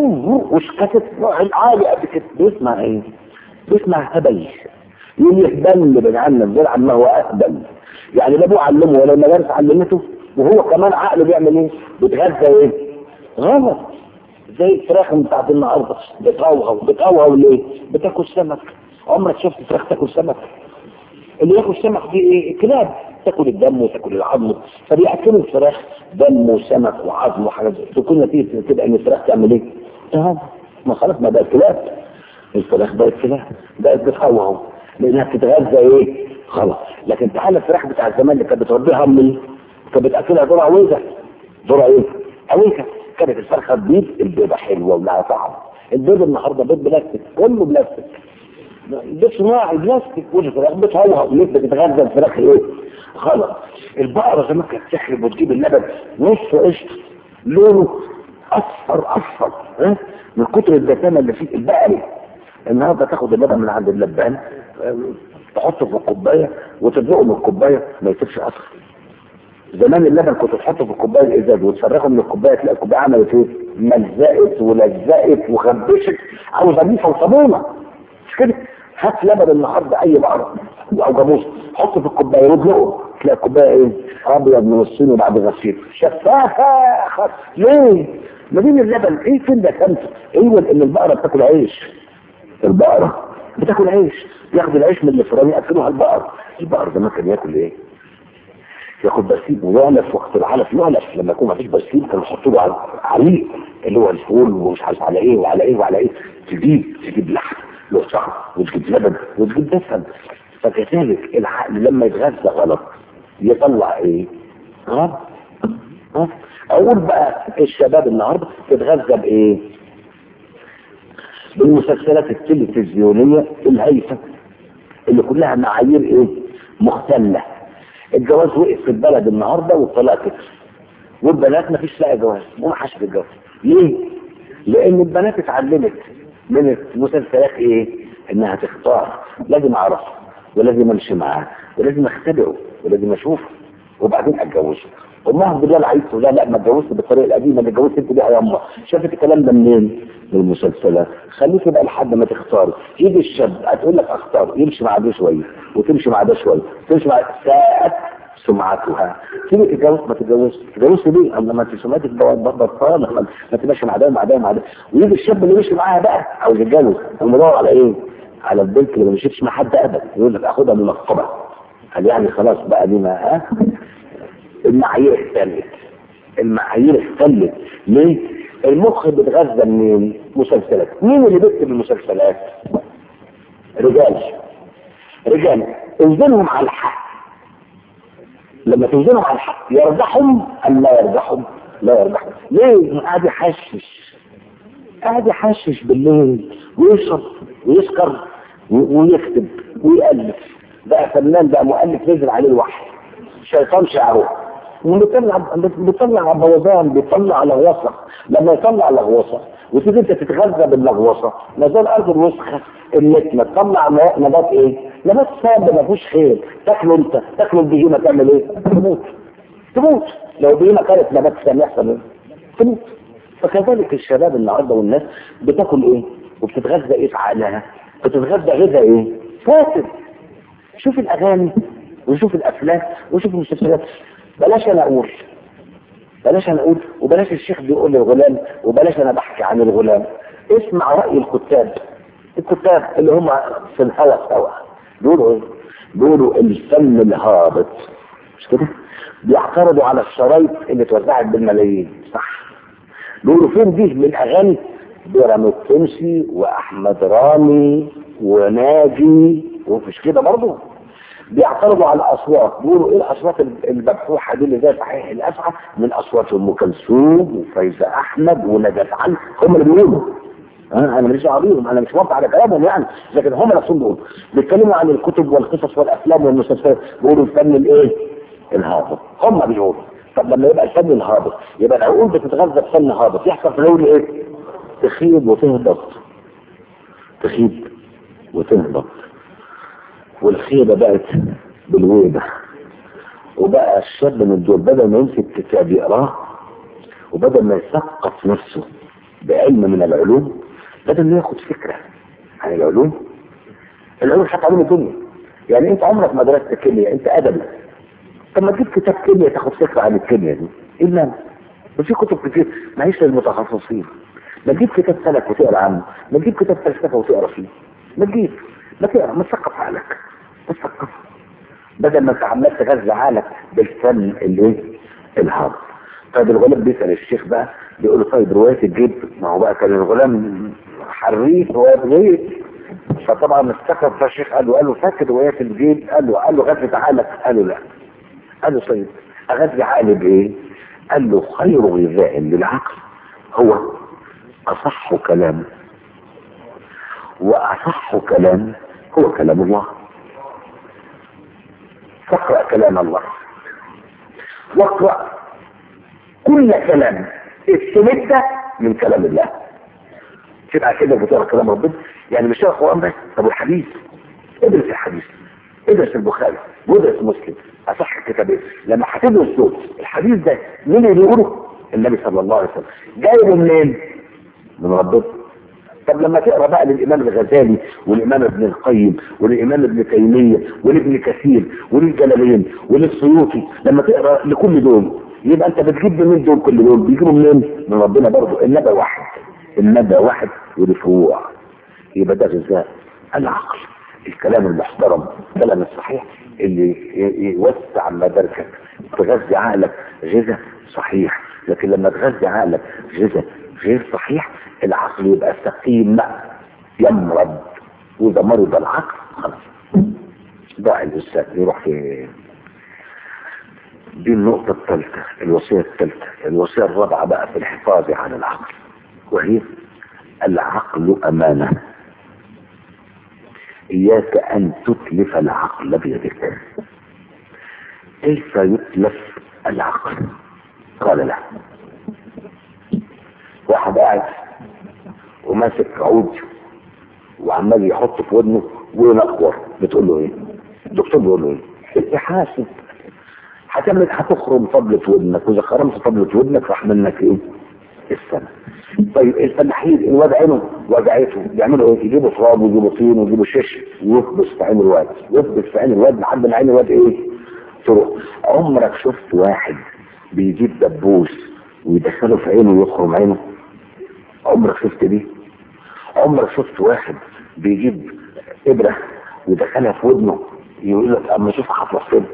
وشكتت العالي قد كده بيسمع ايه؟ بيسمع هبل يقول يهبل بن عم غير عما هو اهبل يعني لا ابوه علمه ولا المدارس علمته وهو كمان عقله بيعمل ايه؟ بيتغذى ايه؟ غلط زي الفراخ بتاعت النهارده بتغوغو بتغوغو ليه؟ بتاكل سمك عمرك شفت فراخ تاكل سمك؟ اللي ياكل سمك دي ايه؟ كلاب تاكل الدم وتاكل العظم فبياكلوا الفراخ دم وسمك وعظم وحاجات تكون نتيجه كده ان الفراخ تعمل ايه؟ تهاب ما خلاص ما بقت كلاب الفراخ بقت كلاب بقت بتهوهو لانها بتتغذى ايه؟ خلاص لكن تعالى الفراخ بتاع زمان اللي كانت بتربيها امي كانت بتاكلها ذره عويزه ذره ايه؟ عويزه كانت الفرخه تبيض البيضه حلوه ولها طعم البيض النهارده بيض بلاستيك كله بلاستيك ده صناعي بلاستيك والفراخ بتهوهو ليه بتتغذى الفراخ ايه؟ غلط البقرة زمان كانت تحلب وتجيب اللبن نص قشطة لونه اصفر اصفر ها من كتر الدسامة اللي فيه البقري النهارده تاخد اللبن من عند اللبان تحطه في الكوباية وتدلقه من الكوباية ما يسيبش اثر زمان اللبن كنت تحطه في الكوباية الازاز وتفرغه من الكوباية تلاقي الكوباية عملت ايه؟ ملزقت ولزقت وخبشت عاوزة نيفة وصابونة مش كده؟ هات لبن النهارده اي بقرة او جاموس حطه في الكوبايه وادلقه تلاقي الكوبايه ايه؟ ابيض من الصين وبعد غسيل شفافه خ... ليه؟ ما بين اللبن ايه فين ده كانت؟ ايوه ان البقره بتاكل عيش البقره بتاكل عيش ياخد العيش من الفران ياكلوها البقر البقر زمان كان ياكل ايه؟ ياخد برسيم ويعلف وقت العلف يعلف لما يكون مفيش برسيم كانوا يحطوا له عليق اللي هو الفول ومش عارف على ايه وعلى ايه وعلى ايه تجيب تجيب لحم له شعر وتجيب لبن وتجيب دسم فكذلك العقل لما يتغذى غلط يطلع ايه؟ غلط ها؟ اقول بقى الشباب النهارده تتغذى بايه؟ بالمسلسلات التلفزيونيه الهايفه اللي كلها معايير ايه؟ مختله الجواز وقف في البلد النهارده والطلاق كتر والبنات ما فيش لاقي جواز ومحاش في الجواز ليه؟ لان البنات اتعلمت من المسلسلات ايه؟ انها تختار لازم اعرفها ولازم امشي معاه ولازم اختبره ولازم اشوفه وبعدين اتجوزه امها بالله عايزته لا لا ما اتجوزت بالطريقه القديمه اللي اتجوزت انت بيها يا امه شافت الكلام ده منين؟ من المسلسلات خليك بقى لحد ما تختار يجي الشاب هتقول لك اختار يمشي مع ده شويه وتمشي مع ده شويه تمشي مع ساءت سمعتها تيجي تتجوز ما تتجوزش تتجوزش ليه؟ اما ما انت سمعتك بطاله ما تمشي مع ده ومع ده ومع ده ويجي الشاب اللي مشي معاها بقى عاوز يتجوز ومدور على ايه؟ على البنت اللي ما مشيتش مع حد ابدا يقول لك اخدها منقبه قال يعني خلاص بقى دي ما ها المعايير اختلت المعايير اختلت ليه؟ المخ بيتغذى من مسلسلات مين اللي بيكتب المسلسلات؟ رجال رجال اوزنهم على الحق لما توزنهم على الحق يرجحهم ام لا يرجحهم؟ لا يرجحهم ليه؟ قاعد يحشش قاعد يحشش بالليل ويشرب ويسكر ويكتب ويألف بقى فنان بقى مؤلف نزل عليه الوحي شيطان شعره وبيطلع بيطلع بوظان بيطلع لغوصه لما يطلع لغوصه وتيجي انت تتغذى باللغوصه ما زال الارض الوسخه النتنه تطلع نبات ايه؟ نبات صعب ما فيهوش خير تاكله انت تاكله البهيمه تعمل ايه؟ تموت تموت لو البهيمه كانت نبات سام يحصل ايه؟ تموت فكذلك الشباب النهارده والناس بتاكل ايه؟ وبتتغذى ايه في عقلها؟ بتتغذى غذاء ايه؟ فاسد شوف الاغاني وشوف الافلام وشوف المسلسلات بلاش انا اقول بلاش انا اقول وبلاش الشيخ بيقول للغلام وبلاش انا بحكي عن الغلام اسمع راي الكتاب الكتاب اللي هم في الهوى سوا بيقولوا ايه؟ بيقولوا الفن الهابط مش كده؟ بيعترضوا على الشرايط اللي اتوزعت بالملايين صح بيقولوا فين دي من اغاني بيرام التونسي واحمد رامي وناجي ومش كده برضه بيعترضوا على الاصوات بيقولوا ايه الاصوات المبحوحه دي اللي زي صحيح الافعى من اصوات ام كلثوم وفايزه احمد ونجاة علي هم اللي بيقولوا انا ماليش دعوه بيهم انا مش موافق على كلامهم يعني لكن هم نفسهم بيقولوا بيتكلموا عن الكتب والقصص والافلام والمسلسلات بيقولوا الفن الايه؟ الهابط هم بيقولوا طب لما يبقى الفن الهابط يبقى العقول بتتغذى بفن هابط يحصل في العقول ايه؟ تخيب وتهبط تخيب وتهبط والخيبة بقت بالويبة وبقى الشاب من دول بدل ما يمسك كتاب يقراه وبدل ما يثقف نفسه بعلم من العلوم بدل ما ياخد فكرة عن العلوم العلوم حتى علوم الدنيا يعني انت عمرك ما درست كيمياء انت ادبي طب ما تجيب كتاب كيمياء تاخد فكرة عن الكيمياء دي ايه المانع وفي كتب كتير معيش للمتخصصين ما تجيب كتاب فلك وتقرا عنه ما تجيب كتاب فلسفه وتقرا فيه ما تجيب ما تقرا ما تثقف عقلك تثقف بدل ما انت عمال تغذي عقلك بالفن اللي الهاب طيب الغلام بيسال الشيخ بقى بيقول له طيب روايه الجيب ما هو بقى كان الغلام حريف روايه الجيب فطبعا استخف فالشيخ قال له قال له فاكر روايه الجيب قال له قال له غذي عقلك قال له لا قال له طيب اغذي عقلي بايه؟ قال له خير غذاء للعقل هو أصح كلام وأصح كلام هو كلام الله فاقرأ كلام الله واقرأ كل كلام استمد من كلام الله تبقى كده بتقرا كلام ربنا يعني مش تقرا القران بس طب والحديث ادرس الحديث ادرس البخاري وادرس مسلم اصح الكتابين لما هتدرس دول الحديث ده مين اللي بيقوله النبي صلى الله عليه وسلم جايبه منين من ربنا طب لما تقرا بقى للامام الغزالي والامام ابن القيم والامام ابن تيميه ولابن كثير وللجلالين وللسيوطي لما تقرا لكل دول يبقى انت بتجيب من دول كل دول بيجيبوا منين؟ من ربنا برضه النبى واحد النبى واحد ودي فروع يبقى ده غذاء العقل الكلام المحترم الكلام الصحيح اللي يوسع مداركك تغذي عقلك غذاء صحيح لكن لما تغذي عقلك غذاء غير صحيح العقل يبقى سقيم يمرض واذا مرض العقل خلاص ضاع الاستاذ يروح في دي النقطة الثالثة الوصية الثالثة الوصية الرابعة بقى في الحفاظ على العقل وهي العقل أمانة إياك أن تتلف العقل بيدك كيف يتلف العقل قال لا واحد قاعد وماسك عود وعمال يحط في ودنه وينقور بتقول له ايه الدكتور بيقول له ايه حاسب هتعمل هتخرم طبلة ودنك واذا خرمت طبلة ودنك راح منك ايه السنة طيب الفلاحين الواد عينه وجعته يعملوا ايه يجيبوا تراب ويجيبوا طين ويجيبوا شش ويكبس في عين الواد يكبس في عين الواد لحد ما عين الواد ايه تروح عمرك شفت واحد بيجيب دبوس ويدخله في عينه ويخرم عينه عمرك شفت دي عمرك شفت واحد بيجيب ابره ويدخلها في ودنه يقول لك اما اشوف هتروح فين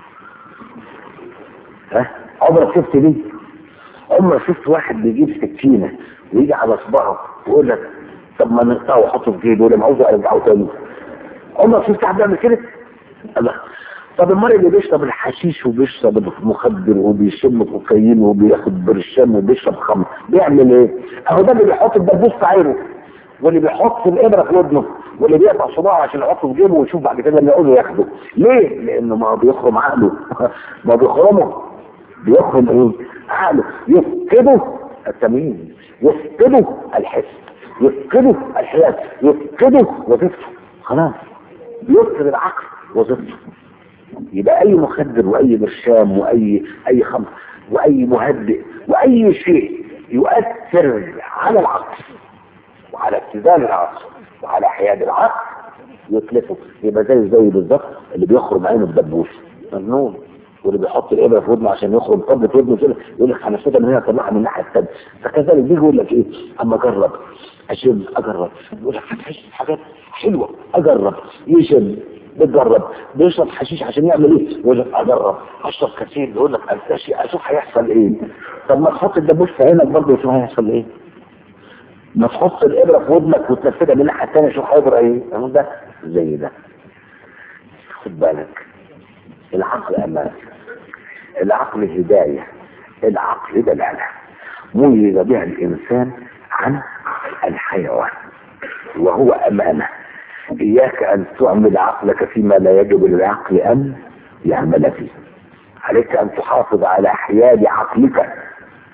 ها عمرك شفت دي عمرك شفت واحد بيجيب سكينه ويجي على صباعه ويقول لك طب ما نقطعه وحطه في جيبه ولا عاوز ارجعه تاني عمرك شفت حد بيعمل كده؟ الله طب المرء اللي بيشرب الحشيش وبيشرب المخدر وبيشم كوكايين وبياخد برشام وبيشرب خمر بيعمل ايه؟ اهو ده اللي بيحط الدبوس في عينه واللي بيحط الابره في ودنه واللي بيقطع صباعه عشان يحطه في جيبه ويشوف بعد كده لما يعوزه ياخده ليه؟ لانه ما بيخرم عقله ما بيخرمه بيخرم ايه؟ عقله يفقده التمييز يفقده الحس يفقده الحياة يفقده وظيفته خلاص يفقد العقل وظيفته يبقى اي مخدر واي برشام واي اي خمر واي مهدئ واي شيء يؤثر على العقل وعلى اتزان العقل وعلى حياد العقل يتلفه يبقى زي زي بالظبط اللي بيخرم عينه بدبوس مجنون واللي بيحط الابره في ودنه عشان يخرم طبلة ودنه كده يقول لك انا من هنا طلعها من الناحيه الثانيه فكذلك بيجي يقول لك ايه اما اجرب اشم اجرب يقول لك هتحس حاجات حلوه اجرب يشم بتجرب بيشرب حشيش عشان يعمل ايه يقول لك اجرب اشرب كتير يقول لك انتشي اشوف هيحصل ايه طب ما تحط الدبوس في عينك برضه وشوف هيحصل ايه ما تحط الابره في ودنك وتنفذها من الناحيه الثانيه شوف هيجرى ايه يعني ده زي ده خد بالك العقل امان العقل هدايه العقل دلاله ميز بها الانسان عن الحيوان وهو امانه إياك أن تعمل عقلك فيما لا يجب للعقل أن يعمل فيه عليك أن تحافظ على حياد عقلك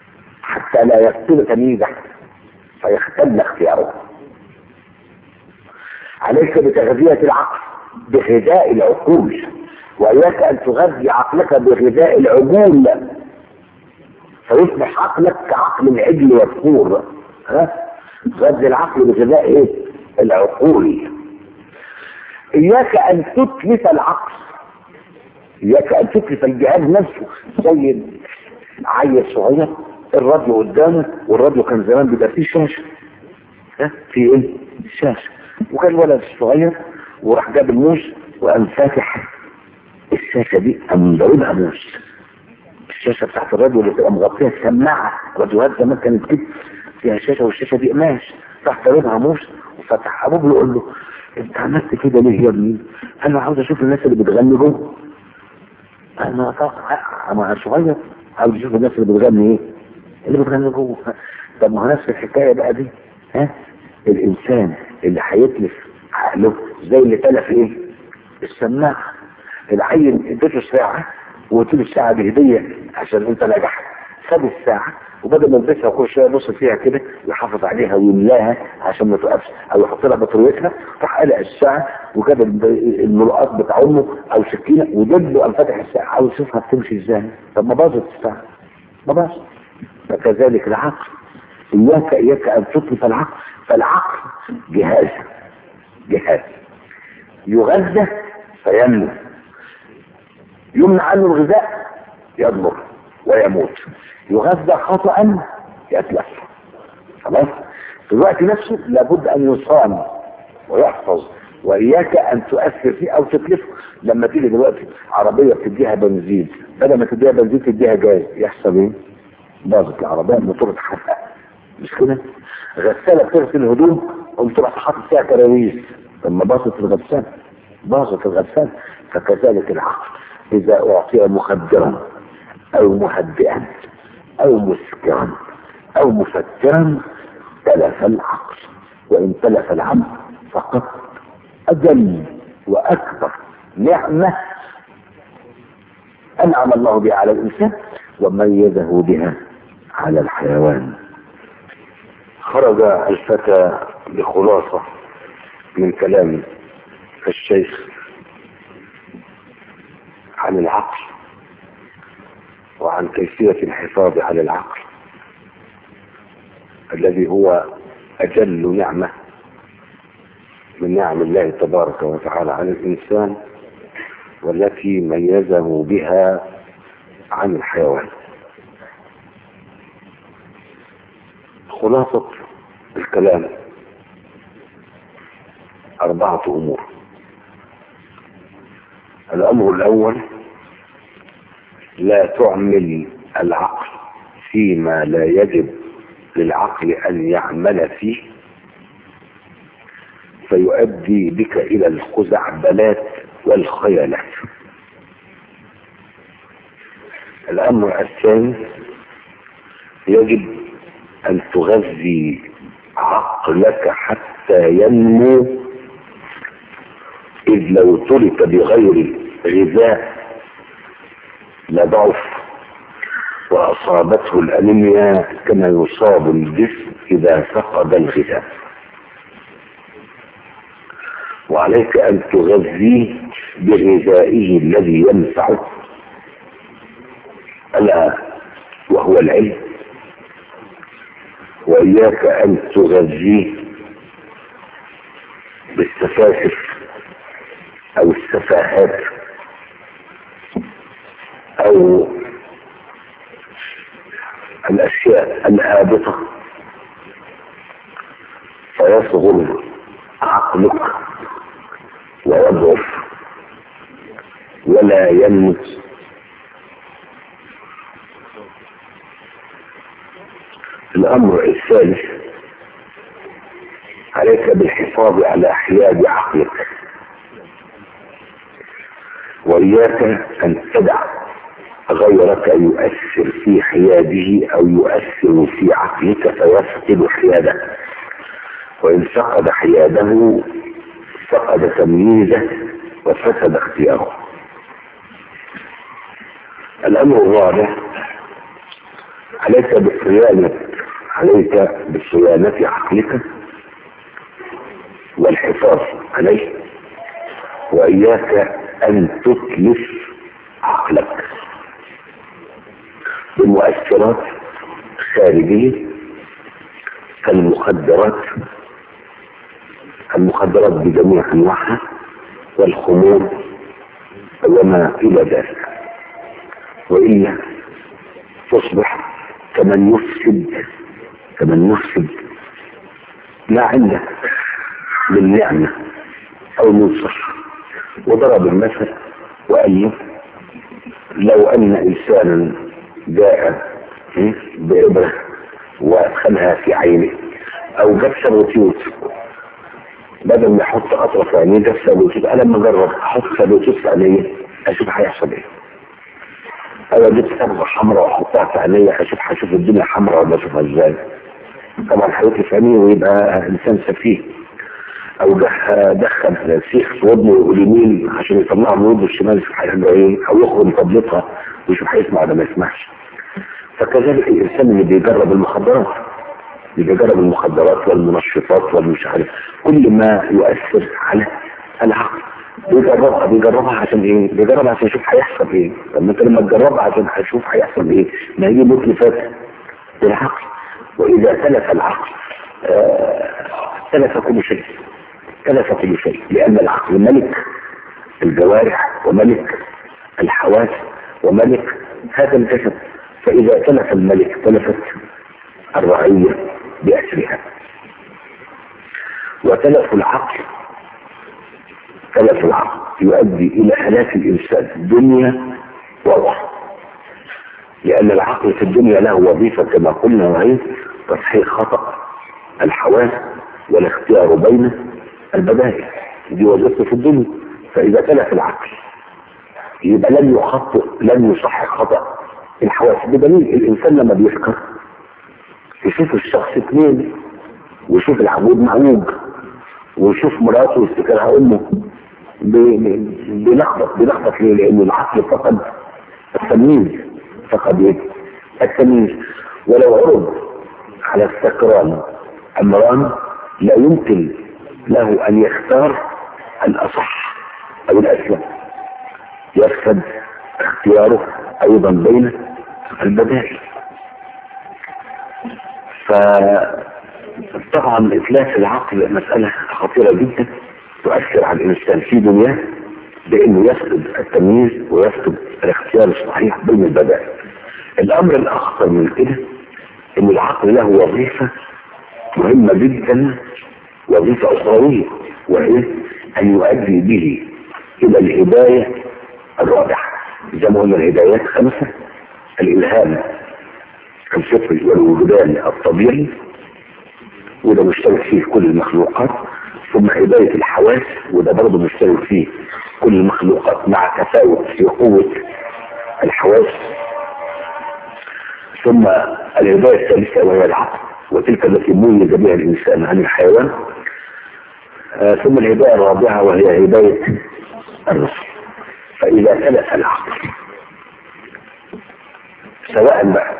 حتى لا يفقد تمييزه فيختل اختياره عليك بتغذية العقل بغذاء العقول وإياك أن تغذي عقلك بغذاء العقول فيصبح عقلك كعقل العجل والثور ها غذي العقل بغذاء ايه العقول إياك أن تتلف العقل إياك أن تتلف الجهاز نفسه زي عيل صغير الراديو قدامه والراديو كان زمان بيبقى فيه شاشة ها في ايه شاشة وكان ولد صغير وراح جاب الموس وقام فاتح الشاشة دي قام ضاربها موس الشاشة بتاعت الراديو اللي بتبقى مغطية السماعة راديوهات زمان كانت كده فيها شاشة والشاشة دي قماش راح ضاربها موس وفتح ابوه بيقول له انت عملت كده ليه يا ابني؟ انا عاوز اشوف الناس اللي بتغني جوه انا طبعا انا صغير عاوز اشوف الناس اللي بتغني ايه اللي بتغني جوه طب ما هو نفس الحكايه بقى دي ها الانسان اللي هيتلف عقله زي اللي تلف ايه السماعه العين اديته ساعه وقلت له الساعه دي هديه عشان انت نجحت خد الساعه وبدل ما يلبسها كل شويه يبص فيها كده يحافظ عليها ويملاها عشان ما توقفش او يحط لها بطاريتها راح قلع الساعه وجاب الملقاط بتاع امه او سكينه ودب قام فاتح الساعه عاوز يشوفها بتمشي ازاي طب ما باظت الساعه ما باظت فكذلك العقل اياك اياك ان تطلق العقل فالعقل جهاز جهاز يغذى فينمو يمنع عنه الغذاء يضمر ويموت يغذى خطأ يتلف خلاص في الوقت نفسه لابد ان يصان ويحفظ واياك ان تؤثر فيه او تتلفه لما تيجي دلوقتي عربيه بتديها بنزين بدل ما تديها بنزين تديها جاز يحصل ايه؟ باظت العربيه الموتور اتحرق مش كده؟ غساله بتغسل الهدوم قمت رحت حاطط فيها كراويز لما باظت الغساله باظت الغساله فكذلك العقل اذا اعطي مخدرا او مهدئا او مسكرا او مفترا تلف العقل وان تلف العقل فقد اجل واكبر نعمه انعم الله بها على الانسان وميزه بها على الحيوان خرج الفتى بخلاصه من كلام الشيخ عن العقل وعن كيفية الحفاظ على العقل الذي هو أجل نعمة من نعم الله تبارك وتعالى على الإنسان والتي ميزه بها عن الحيوان خلاصة الكلام أربعة أمور الأمر الأول لا تعمل العقل فيما لا يجب للعقل أن يعمل فيه فيؤدي بك إلى الخزعبلات والخيالات الأمر الثاني يجب أن تغذي عقلك حتى ينمو إذ لو ترك بغير غذاء لضعف وأصابته الأنيميا كما يصاب الجسم إذا فقد الغذاء وعليك أن تغذيه بغذائه الذي ينفعه ألا وهو العلم وإياك أن تغذيه بالسفاسف أو السفاهات أو الأشياء الهابطة فيصغر عقلك ويضعف ولا ينمو الأمر الثالث عليك بالحفاظ على حياد عقلك وإياك أن تدع غيرك يؤثر في حياده أو يؤثر في عقلك فيفقد حياده وإن فقد حياده فقد تمييزه وفسد اختياره الأمر الرابع عليك بالصيانة عليك بصيانة عقلك والحفاظ الحفاظ عليه وإياك أن تتلف عقلك بمؤثرات خارجية كالمخدرات المخدرات بجميع أنواعها والخمور وما إلى ذلك وإلا تصبح كمن يفسد كمن يفسد ما عنده من نعمة أو من صحة وضرب المثل وقال له لو أن إنسانا جاء بإبرة وأدخلها في عينه أو جاب سبوتيوت بدل ما يحط قطرة في عينيه جاب سبوتيوت أنا لما أجرب أحط سبوتيوت في عينيه أشوف هيحصل إيه أو أجيب صبغة حمراء وأحطها في عينيه أشوف هشوف الدنيا حمراء ولا أشوفها إزاي طبعا هيطلع في عينيه ويبقى إنسان سفيه او دخل سيخ في ودنه اليمين عشان يطلعه من ودنه الشمال يشوف هيعمل ايه او يخرج من طبلتها ويشوف هيسمع ولا ما يسمعش فكذلك الانسان اللي بيجرب المخدرات اللي بيجرب المخدرات والمنشطات والمش عارف كل ما يؤثر على العقل بيجربها بيجربها عشان ايه؟ بيجربها عشان يشوف هيحصل ايه؟ طب انت لما تجربها عشان هتشوف هيحصل ايه؟ ما هي متلفات للعقل واذا تلف العقل آه تلف كل شيء تلف كل شيء لأن العقل ملك الجوارح وملك الحواس وملك هذا الجسد فإذا تلف الملك تلفت الرعية بأسرها وتلف العقل تلف العقل يؤدي إلى هلاك الإنسان دنيا وأخرى لأن العقل في الدنيا له وظيفة كما قلنا وهي تصحيح خطأ الحواس والاختيار بين البدائل دي وظيفته في الدنيا فإذا تلف العقل يبقى لن يخطئ لن يصحح خطأ الحواس بدليل الإنسان لما بيفكر يشوف الشخص اثنين ويشوف العمود معوج ويشوف مراته وافتكرها أمه بيلخبط بيلخبط ليه؟ لأن العقل فقد التمييز فقد ايه؟ التمييز ولو عرض على السكران أمران لا يمكن له أن يختار الأصح أو الأسلم يفسد اختياره أيضا بين البدائل فطبعا إتلاف العقل مسألة خطيرة جدا تؤثر على الإنسان في دنياه بأنه يفقد التمييز ويفقد الاختيار الصحيح بين البدائل الأمر الأخطر من كده أن العقل له وظيفة مهمة جدا وظيفة أخروية وهي أن يؤدي به إلى الهداية الرابعة زي ما قلنا الهدايات خمسة الإلهام الفطري والوجدان الطبيعي وده مشترك فيه كل المخلوقات ثم هداية الحواس وده برضه مشترك فيه كل المخلوقات مع تفاوت في قوة الحواس ثم الهداية الثالثة وهي العقل وتلك التي ميز بها الإنسان عن الحيوان آه ثم الهداية الرابعة وهي هداية الرسل فإذا تلف العقل سواء بقى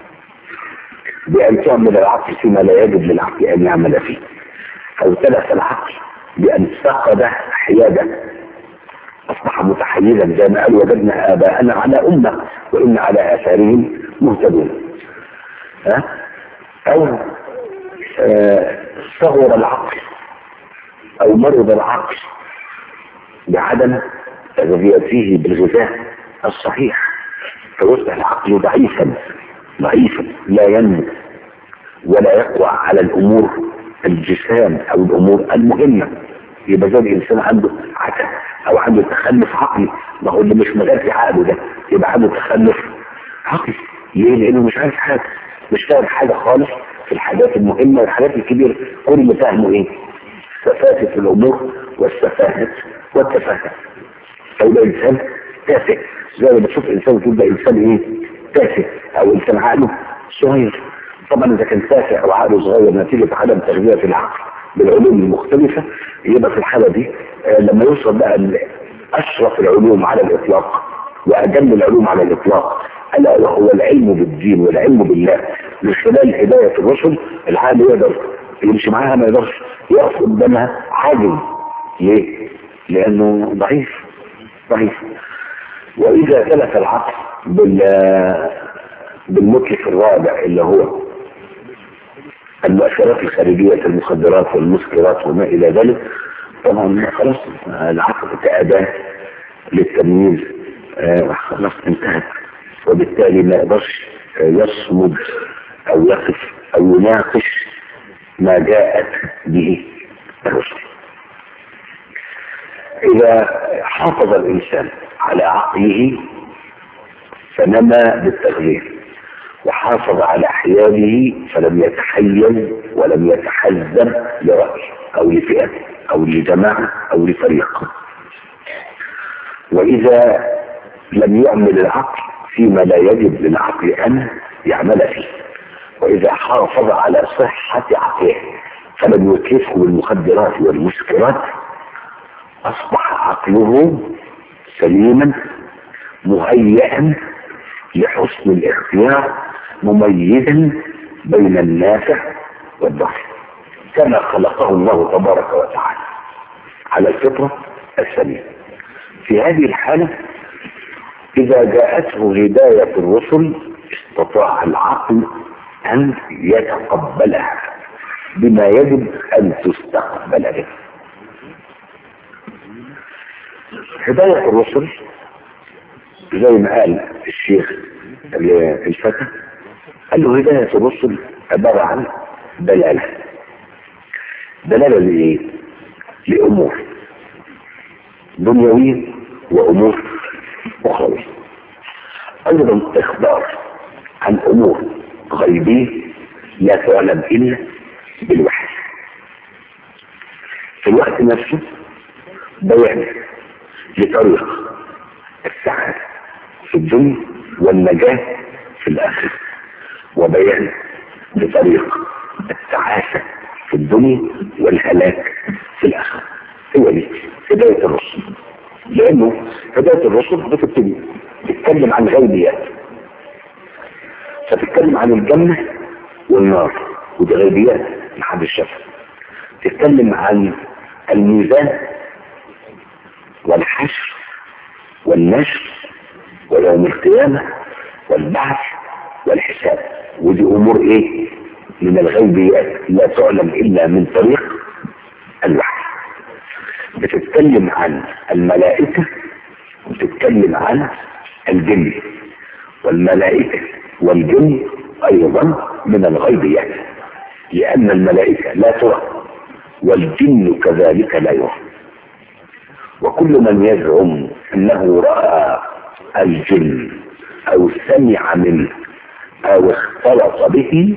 بأن تعمل العقل فيما لا يجب للعقل أن يعمل فيه أو تلف العقل بأن فقد حيادة أصبح متحيزا زي ما قال وجدنا آباءنا على أمة وإن على آثارهم مهتدون ها؟ أو آه صغر العقل أو مرض العقل بعدم تغذيته بالغذاء الصحيح فيصبح العقل ضعيفا ضعيفا لا ينمو ولا يقوى على الأمور الجسام أو الأمور المهمة يبقى زي الإنسان عنده عتب أو عنده تخلف عقلي ما هو اللي مش مغذي عقله ده يبقى عنده تخلف عقلي ليه؟ لأنه مش عارف حاجة مش فاهم حاجة خالص في الحاجات المهمة والحاجات الكبيرة كل اللي فاهمه إيه؟ سفاسف الأمور والسفاهة والتفاهة أو ده إنسان تافه زي ما تشوف إنسان تقول ده إنسان إيه؟ تافه أو إنسان عقله صغير طبعا إذا كان تافه أو عقله صغير نتيجة عدم تغذية العقل بالعلوم المختلفة يبقى في الحالة دي آه لما يوصل بقى أشرف العلوم على الإطلاق وأجل العلوم على الإطلاق ألا وهو العلم بالدين والعلم بالله من خلال هداية الرسل العالم يقدر يمشي معاها ما يقدرش يقف قدامها عاجز ليه؟ لأنه ضعيف ضعيف وإذا تلف العقل بال بالمتلف الرابع اللي هو المؤثرات الخارجية المخدرات والمسكرات وما إلى ذلك طبعا خلاص العقل كأداة للتمييز آه، خلاص انتهت وبالتالي ما يقدرش يصمد أو يقف أو يناقش ما جاءت به الرسل إذا حافظ الإنسان على عقله فنمى بالتغيير وحافظ على حياله فلم يتحيز ولم يتحزب لرأي أو لفئة أو لجماعة أو لفريق وإذا لم يعمل العقل فيما لا يجب للعقل أن يعمل فيه وإذا حافظ على صحة عقله فلم يتلفه بالمخدرات والمسكرات أصبح عقله سليما مهيئا لحسن الاختيار مميزا بين النافع والضر كما خلقه الله تبارك وتعالى على الفطرة السليمة في هذه الحالة إذا جاءته هداية الرسل استطاع العقل أن يتقبلها بما يجب أن تستقبل به هداية الرسل زي ما قال الشيخ الفتى قال له هداية الرسل عبارة عن دلالة دلالة لإيه؟ لأمور دنيوية وأمور أخرى أيضا إخبار عن أمور غيبية لا تعلم إلا بالوحي في الوقت نفسه بيان لطريق السعادة في الدنيا والنجاة في الآخرة وبيان لطريق التعاسة في الدنيا والهلاك في الآخرة هو دي هداية الرسل لأنه هداية الرسل بتبتدي تتكلم عن غيبيات فتتكلم عن الجنة والنار ودي غيبيات محدش شافها تتكلم عن الميزان والحشر والنشر ويوم القيامة والبعث والحساب ودي امور ايه من الغيبيات لا تعلم الا من طريق الوحي بتتكلم عن الملائكة وتتكلم عن الجن والملائكة والجن ايضا من الغيبيات لان الملائكة لا ترى والجن كذلك لا يرى وكل من يزعم انه رأى الجن او سمع منه او اختلط به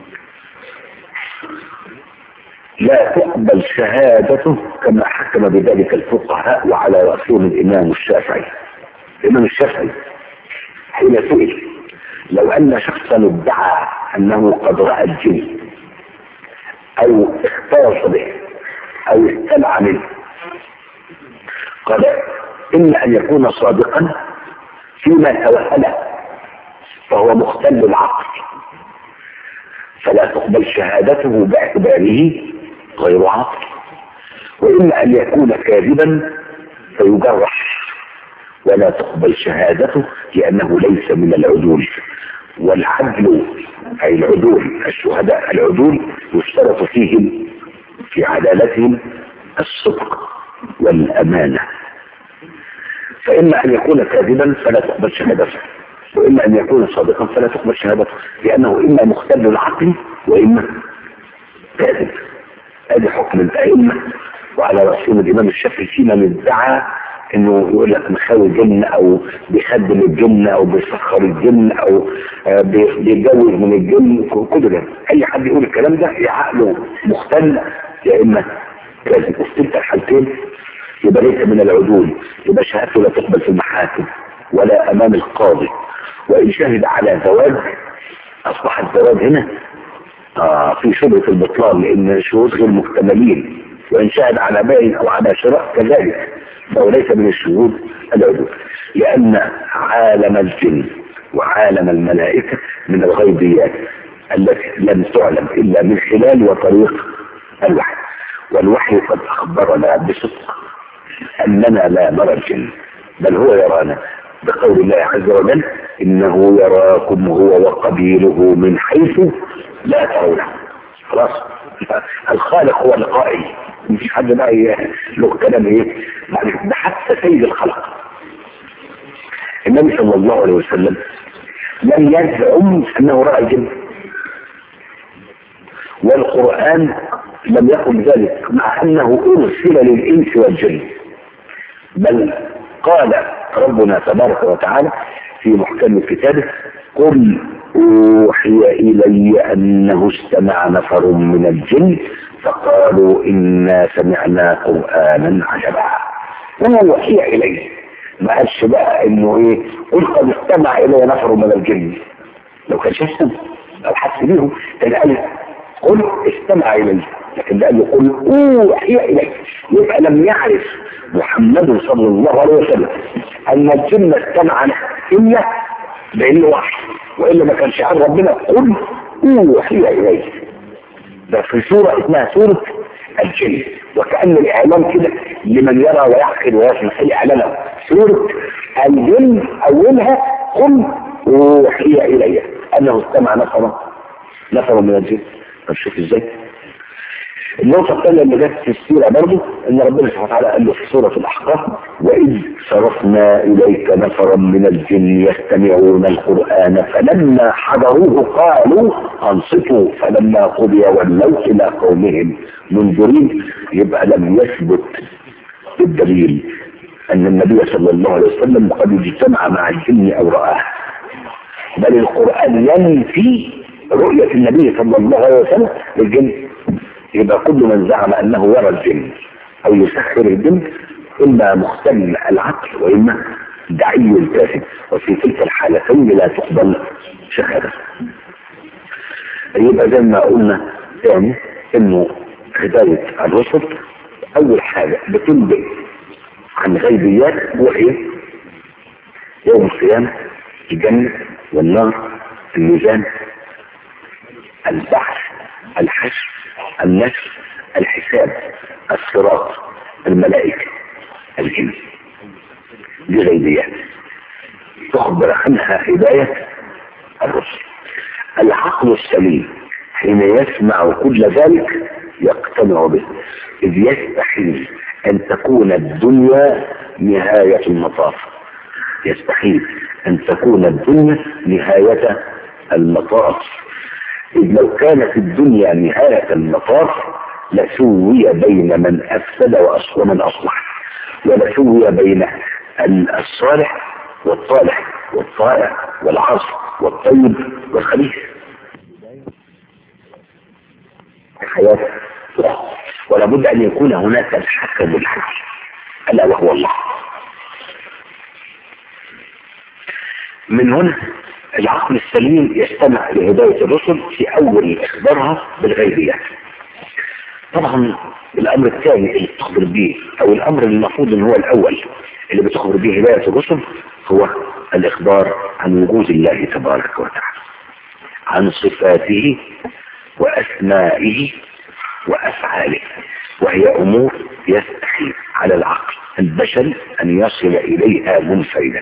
لا تقبل شهادته كما حكم بذلك الفقهاء وعلى رسول الامام الشافعي الامام الشافعي حين سئل لو ان شخصا ادعى انه قد راى الجن او اختلط به او استمع منه قال اما ان يكون صادقا فيما توهله فهو مختل العقل فلا تقبل شهادته باعتباره غير عقل واما ان يكون كاذبا فيجرح ولا تقبل شهادته لانه ليس من العدول والعدل اي العدول الشهداء العدول يشترط فيهم في عدالتهم الصدق والامانه فإما أن يكون كاذبا فلا تقبل شهادته وإما أن يكون صادقا فلا تقبل شهادته لأنه إما مختل العقل وإما كاذب هذه حكم الأئمة وعلى رأسهم الإمام الشافعي فيما من ادعى انه يقول لك مخاوي جن او بيخدم الجن او بيسخر الجن او بيتجوز من الجن كل ده اي حد يقول الكلام ده يا عقله مختل يا اما كاذب وفي تلك الحالتين يبقى ليس من العدول يبقى شهادته لا تقبل في المحاكم ولا امام القاضي وان شهد على زواج اصبح الزواج هنا آه في شبهة البطلان لان الشهود غير مكتملين وان شهد على بيع او على شراء كذلك فهو ليس من الشهود العدول لان عالم الجن وعالم الملائكة من الغيبيات التي لم تعلم الا من خلال وطريق الوحي والوحي قد أخبرنا بصدق أننا لا نرى الجن بل هو يرانا بقول الله عز وجل إنه يراكم هو وقبيله من حيث لا ترونه خلاص الخالق هو القائل مفيش حد بقى له كلام ايه يعني ده حتى سيد الخلق النبي صلى الله عليه وسلم لم يزعم انه راى الجن والقران لم يقل ذلك مع انه ارسل للانس والجن بل قال ربنا تبارك وتعالى في محكم كتابه قل اوحي الي انه استمع نفر من الجن فقالوا انا سمعنا قرانا عجبا اوحي اليه ما قالش بقى انه ايه قل قد استمع الي نفر من الجن لو كان شخصا او حس بيهم كان قال قل استمع الي لكن ده قال له قل اوحي الي يبقى لم يعرف محمد صلى الله عليه وسلم ان الجن استمع له الا بانه وحي والا ما كانش عن ربنا قل اوحي اليه ده في سوره اسمها سوره الجن وكأن الإعلام كده لمن يرى ويعقل ويسمع أي إعلان سورة الجن أولها قل أوحي إلي أنه استمع نفر نفر من الجن طب شوف إزاي النقطة الثانية اللي جت في السيرة برضه إن ربنا سبحانه وتعالى قال له في سورة الأحقاف وإذ صرفنا إليك نفرا من الجن يستمعون القرآن فلما حضروه قالوا أنصتوا فلما قضي ولوا إلى قومهم منذرين يبقى لم يثبت الدليل أن النبي صلى الله عليه وسلم قد اجتمع مع الجن أو رآه بل القرآن ينفي رؤية النبي صلى الله عليه وسلم للجن يبقى كل من زعم انه يرى الجن او يسخر الجن اما مختل العقل واما دعي كافر وفي تلك الحالتين لا تقبل شهاده يبقى زي ما قلنا تاني انه هدايه الرسل اول حاجه بتنبئ عن غيبيات وهي يوم القيامه الجنه والنار الميزان البحث الحشر النشر الحساب الصراط الملائكة الجن دي غيبيات تخبر عنها هداية الرسل العقل السليم حين يسمع كل ذلك يقتنع به إذ يستحيل أن تكون الدنيا نهاية المطاف يستحيل أن تكون الدنيا نهاية المطاف إذ لو كانت الدنيا نهاية المطاف لسوي بين من أفسد ومن أصلح ولسوي بين الصالح والطالح والطائع والعاصي والطيب والخبيث الحياة ولا بد أن يكون هناك الحكم الحكم ألا وهو الله من هنا العقل السليم يستمع لهداية الرسل في أول إخبارها بالغيبيات طبعا الأمر الثاني اللي بتخبر به أو الأمر اللي المفروض أن هو الأول اللي بتخبر به هداية الرسل هو الإخبار عن وجود الله تبارك وتعالى عن صفاته وأسمائه وأفعاله وهي أمور يستحيل على العقل البشري أن يصل إليها منفردا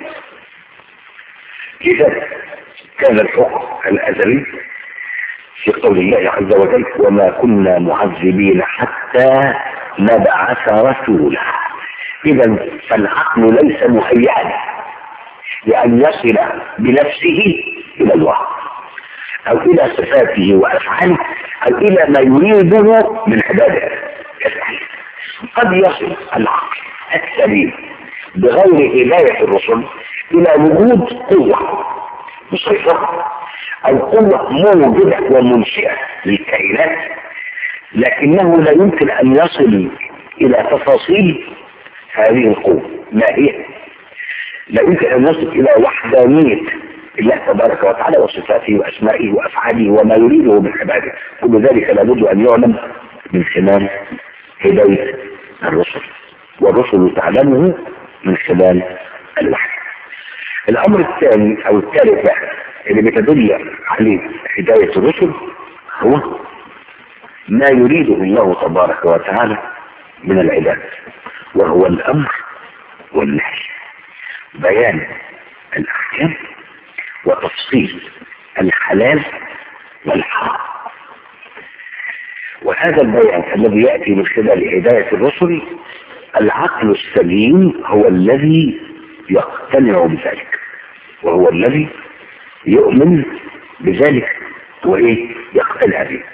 لذلك كان الحكم الأزلي في قول الله عز وجل وما كنا معذبين حتى نبعث رسولا إذا فالعقل ليس مهيئا لأن يصل بنفسه إلى الله أو إلى صفاته وأفعاله أو إلى ما يريده من عباده يستحيل قد يصل العقل السليم بغير هداية الرسل إلى وجود قوة مسيطرة أو قوة موجودة ومنشئة للكائنات لكنه لا يمكن أن يصل إلى تفاصيل هذه القوة ما هي؟ لا يمكن أن يصل إلى وحدانية الله تبارك وتعالى وصفاته وأسمائه وأفعاله وما يريده من عباده كل ذلك لابد أن يعلم من خلال هداية الرسل والرسل تعلمه من خلال الوحي الأمر الثاني أو الثالث بقى اللي بتدل عليه هداية الرسل هو ما يريده الله تبارك وتعالى من العباد وهو الأمر والنهي بيان الأحكام وتفصيل الحلال والحرام وهذا البيان الذي يأتي من خلال هداية الرسل العقل السليم هو الذي يقتنع بذلك وهو الذي يؤمن بذلك وإيه يقتنع به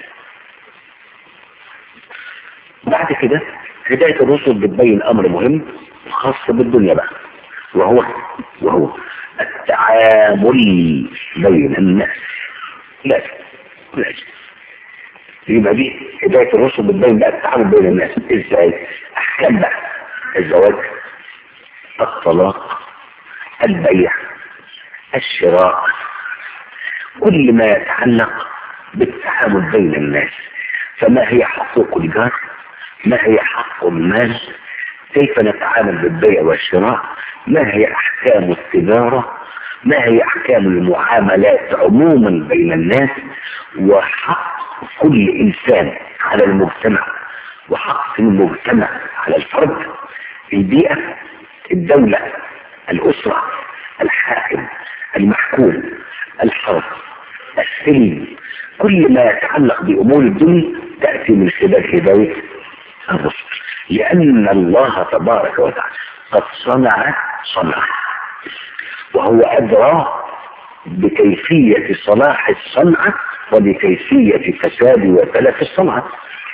بعد كده هداية الرسل بتبين أمر مهم خاص بالدنيا بقى وهو وهو التعامل بين الناس لازم لازم يبقى دي هداية الرسل بتبين بقى التعامل بين الناس ازاي احكام بقى الزواج الطلاق البيع الشراء كل ما يتعلق بالتعامل بين الناس فما هي حقوق الجار ما هي حق المال كيف نتعامل بالبيع والشراء ما هي احكام التجارة ما هي احكام المعاملات عموما بين الناس وحق كل انسان على المجتمع وحق المجتمع على الفرد البيئة الدولة الاسرة الحاكم المحكوم الحرب السلم كل ما يتعلق بامور الدنيا تأتي من خلال هداية الرسل لأن الله تبارك وتعالى قد صنع صنع وهو أدرى بكيفية صلاح الصنعة وبكيفية فساد وتلف الصنعة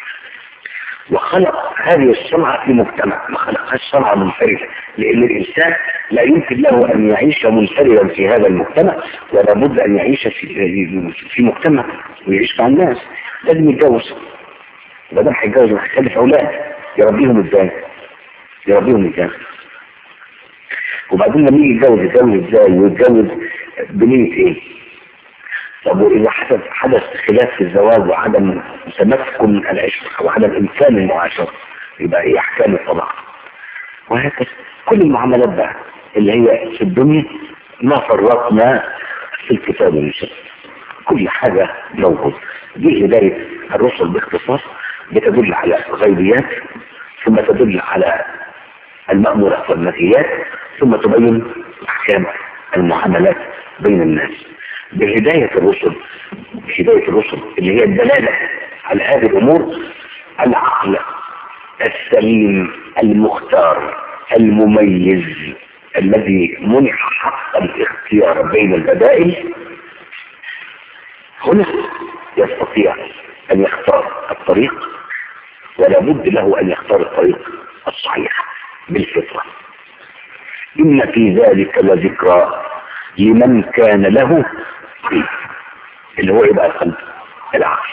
وخلق هذه الصنعة في مجتمع ما خلقهاش صنعة منفردة لأن الإنسان لا يمكن له أن يعيش منفردا في هذا المجتمع ولا بد أن يعيش في, في مجتمع ويعيش مع الناس لازم يتجوز ما دام هيتجوز وهيخلف أولاد يربيهم ازاي؟ يربيهم ازاي؟ وبعدين لما يجي يتجوز يتجوز ازاي ويتجوز بنية ايه؟ طب واذا حدث حدث خلاف في الزواج وعدم تمكن العشق وعدم امكان المعاشرة يبقى ايه احكام الطلاق؟ وهكذا كل المعاملات بقى اللي هي في الدنيا ما فرطنا في الكتاب والسنة كل حاجة موجود دي هداية الرسل باختصار بتدل على غيبيات ثم تدل على المأمورات والنهيات ثم تبين أحكام المعاملات بين الناس بهداية الرسل هداية الرسل اللي هي الدلالة على هذه الأمور العقل السليم المختار المميز الذي منح حق الاختيار بين البدائل هنا يستطيع أن يختار الطريق ولا بد له أن يختار الطريق الصحيح بالفطرة إن في ذلك لذكرى لمن كان له قلب اللي هو يبقى القلب العقل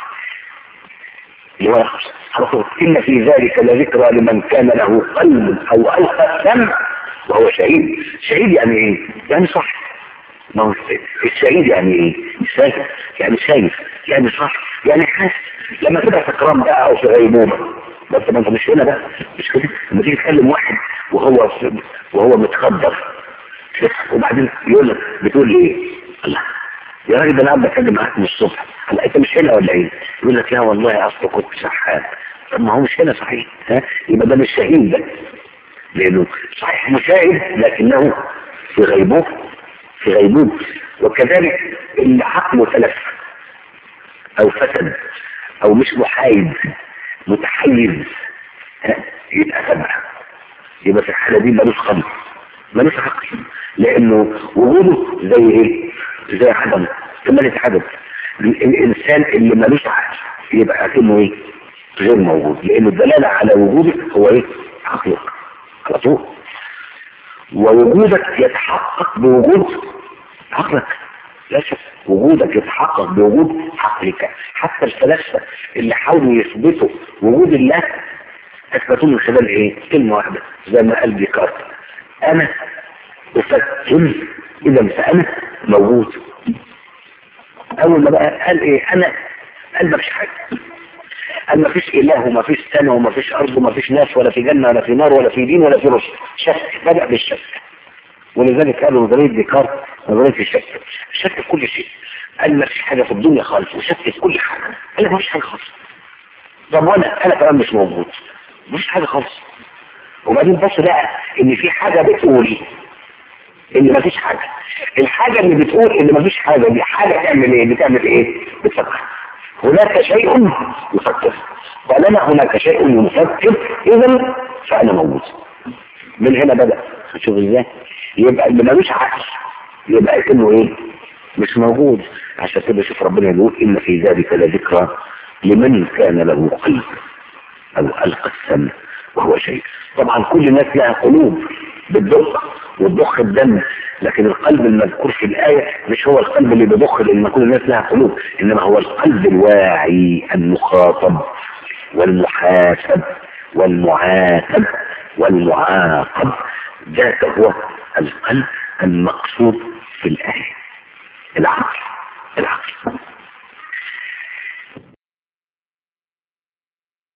اللي هو العقل إن في ذلك لذكرى لمن كان له قلب أو ألقى السمع وهو شهيد شهيد يعني إيه؟ يعني صح ما هو الشهيد يعني ايه شايف يعني شايف يعني صح يعني حاسس لما تبقى سكران بقى او في غيبوبه بس ما انت مش هنا بقى مش كده لما تيجي تكلم واحد وهو وهو متخدر وبعدين يقول لك بتقول لي ايه الله يا راجل ده انا قاعد بتكلم معاك من الصبح هلا انت مش هنا ولا ايه يقول لك لا والله اصل كنت شحات طب ما هو مش هنا صحيح ها يبقى ده مش شهيد ده لانه صحيح مشاهد لكنه في غيبوبه في غيبوبة وكذلك اللي عقله تلف او فسد او مش محايد متحيز يبقى تبع يبقى في الحالة دي ملوش خمر ملوش عقل لانه وجوده زي ايه زي عدم كمالة عدم الانسان اللي ملوش عقل يبقى كأنه ايه غير موجود لان الدلالة على وجودك هو ايه عقلك على طول ووجودك يتحقق بوجود عقلك لا شك وجودك يتحقق بوجود عقلك حتى الفلاسفه اللي حاولوا يثبتوا وجود الله اثبتوه من خلال ايه كلمه واحده زي ما قال ديكارت انا افكر اذا فانا موجود اول ما بقى قال ايه انا قال ما فيش حاجه قال ما فيش اله وما فيش سنة وما فيش ارض وما فيش ناس ولا في جنة ولا في نار ولا في دين ولا في رشد شك بدأ بالشك ولذلك قالوا نظرية ديكارت نظرية الشك الشك في كل شيء قال ما فيش حاجة في الدنيا خالص وشك في كل حاجة قال ما فيش حاجة خالص طب وانا انا كمان مش موجود مش حاجه خالص وبعدين بص بقى ان في حاجه بتقول ان مفيش حاجه الحاجه اللي بتقول ان مفيش حاجه دي حاجه تعمل ايه بتعمل ايه بتفكر هناك شيء يفكر طالما هناك شيء يفكر اذا فانا موجود من هنا بدا شوف ازاي يبقى اللي ملوش عقل يبقى كأنه ايه مش موجود عشان كده شوف ربنا يقول ان في ذلك لذكرى لمن كان له قلب او القى السمع وهو شيء طبعا كل الناس لها قلوب بتضخ وتضخ الدم لكن القلب المذكور في الآية مش هو القلب اللي بيضخ لأن كل الناس لها قلوب إنما هو القلب الواعي المخاطب والمحاسب والمعاتب والمعاقب ذاك هو القلب المقصود في الآية العقل العقل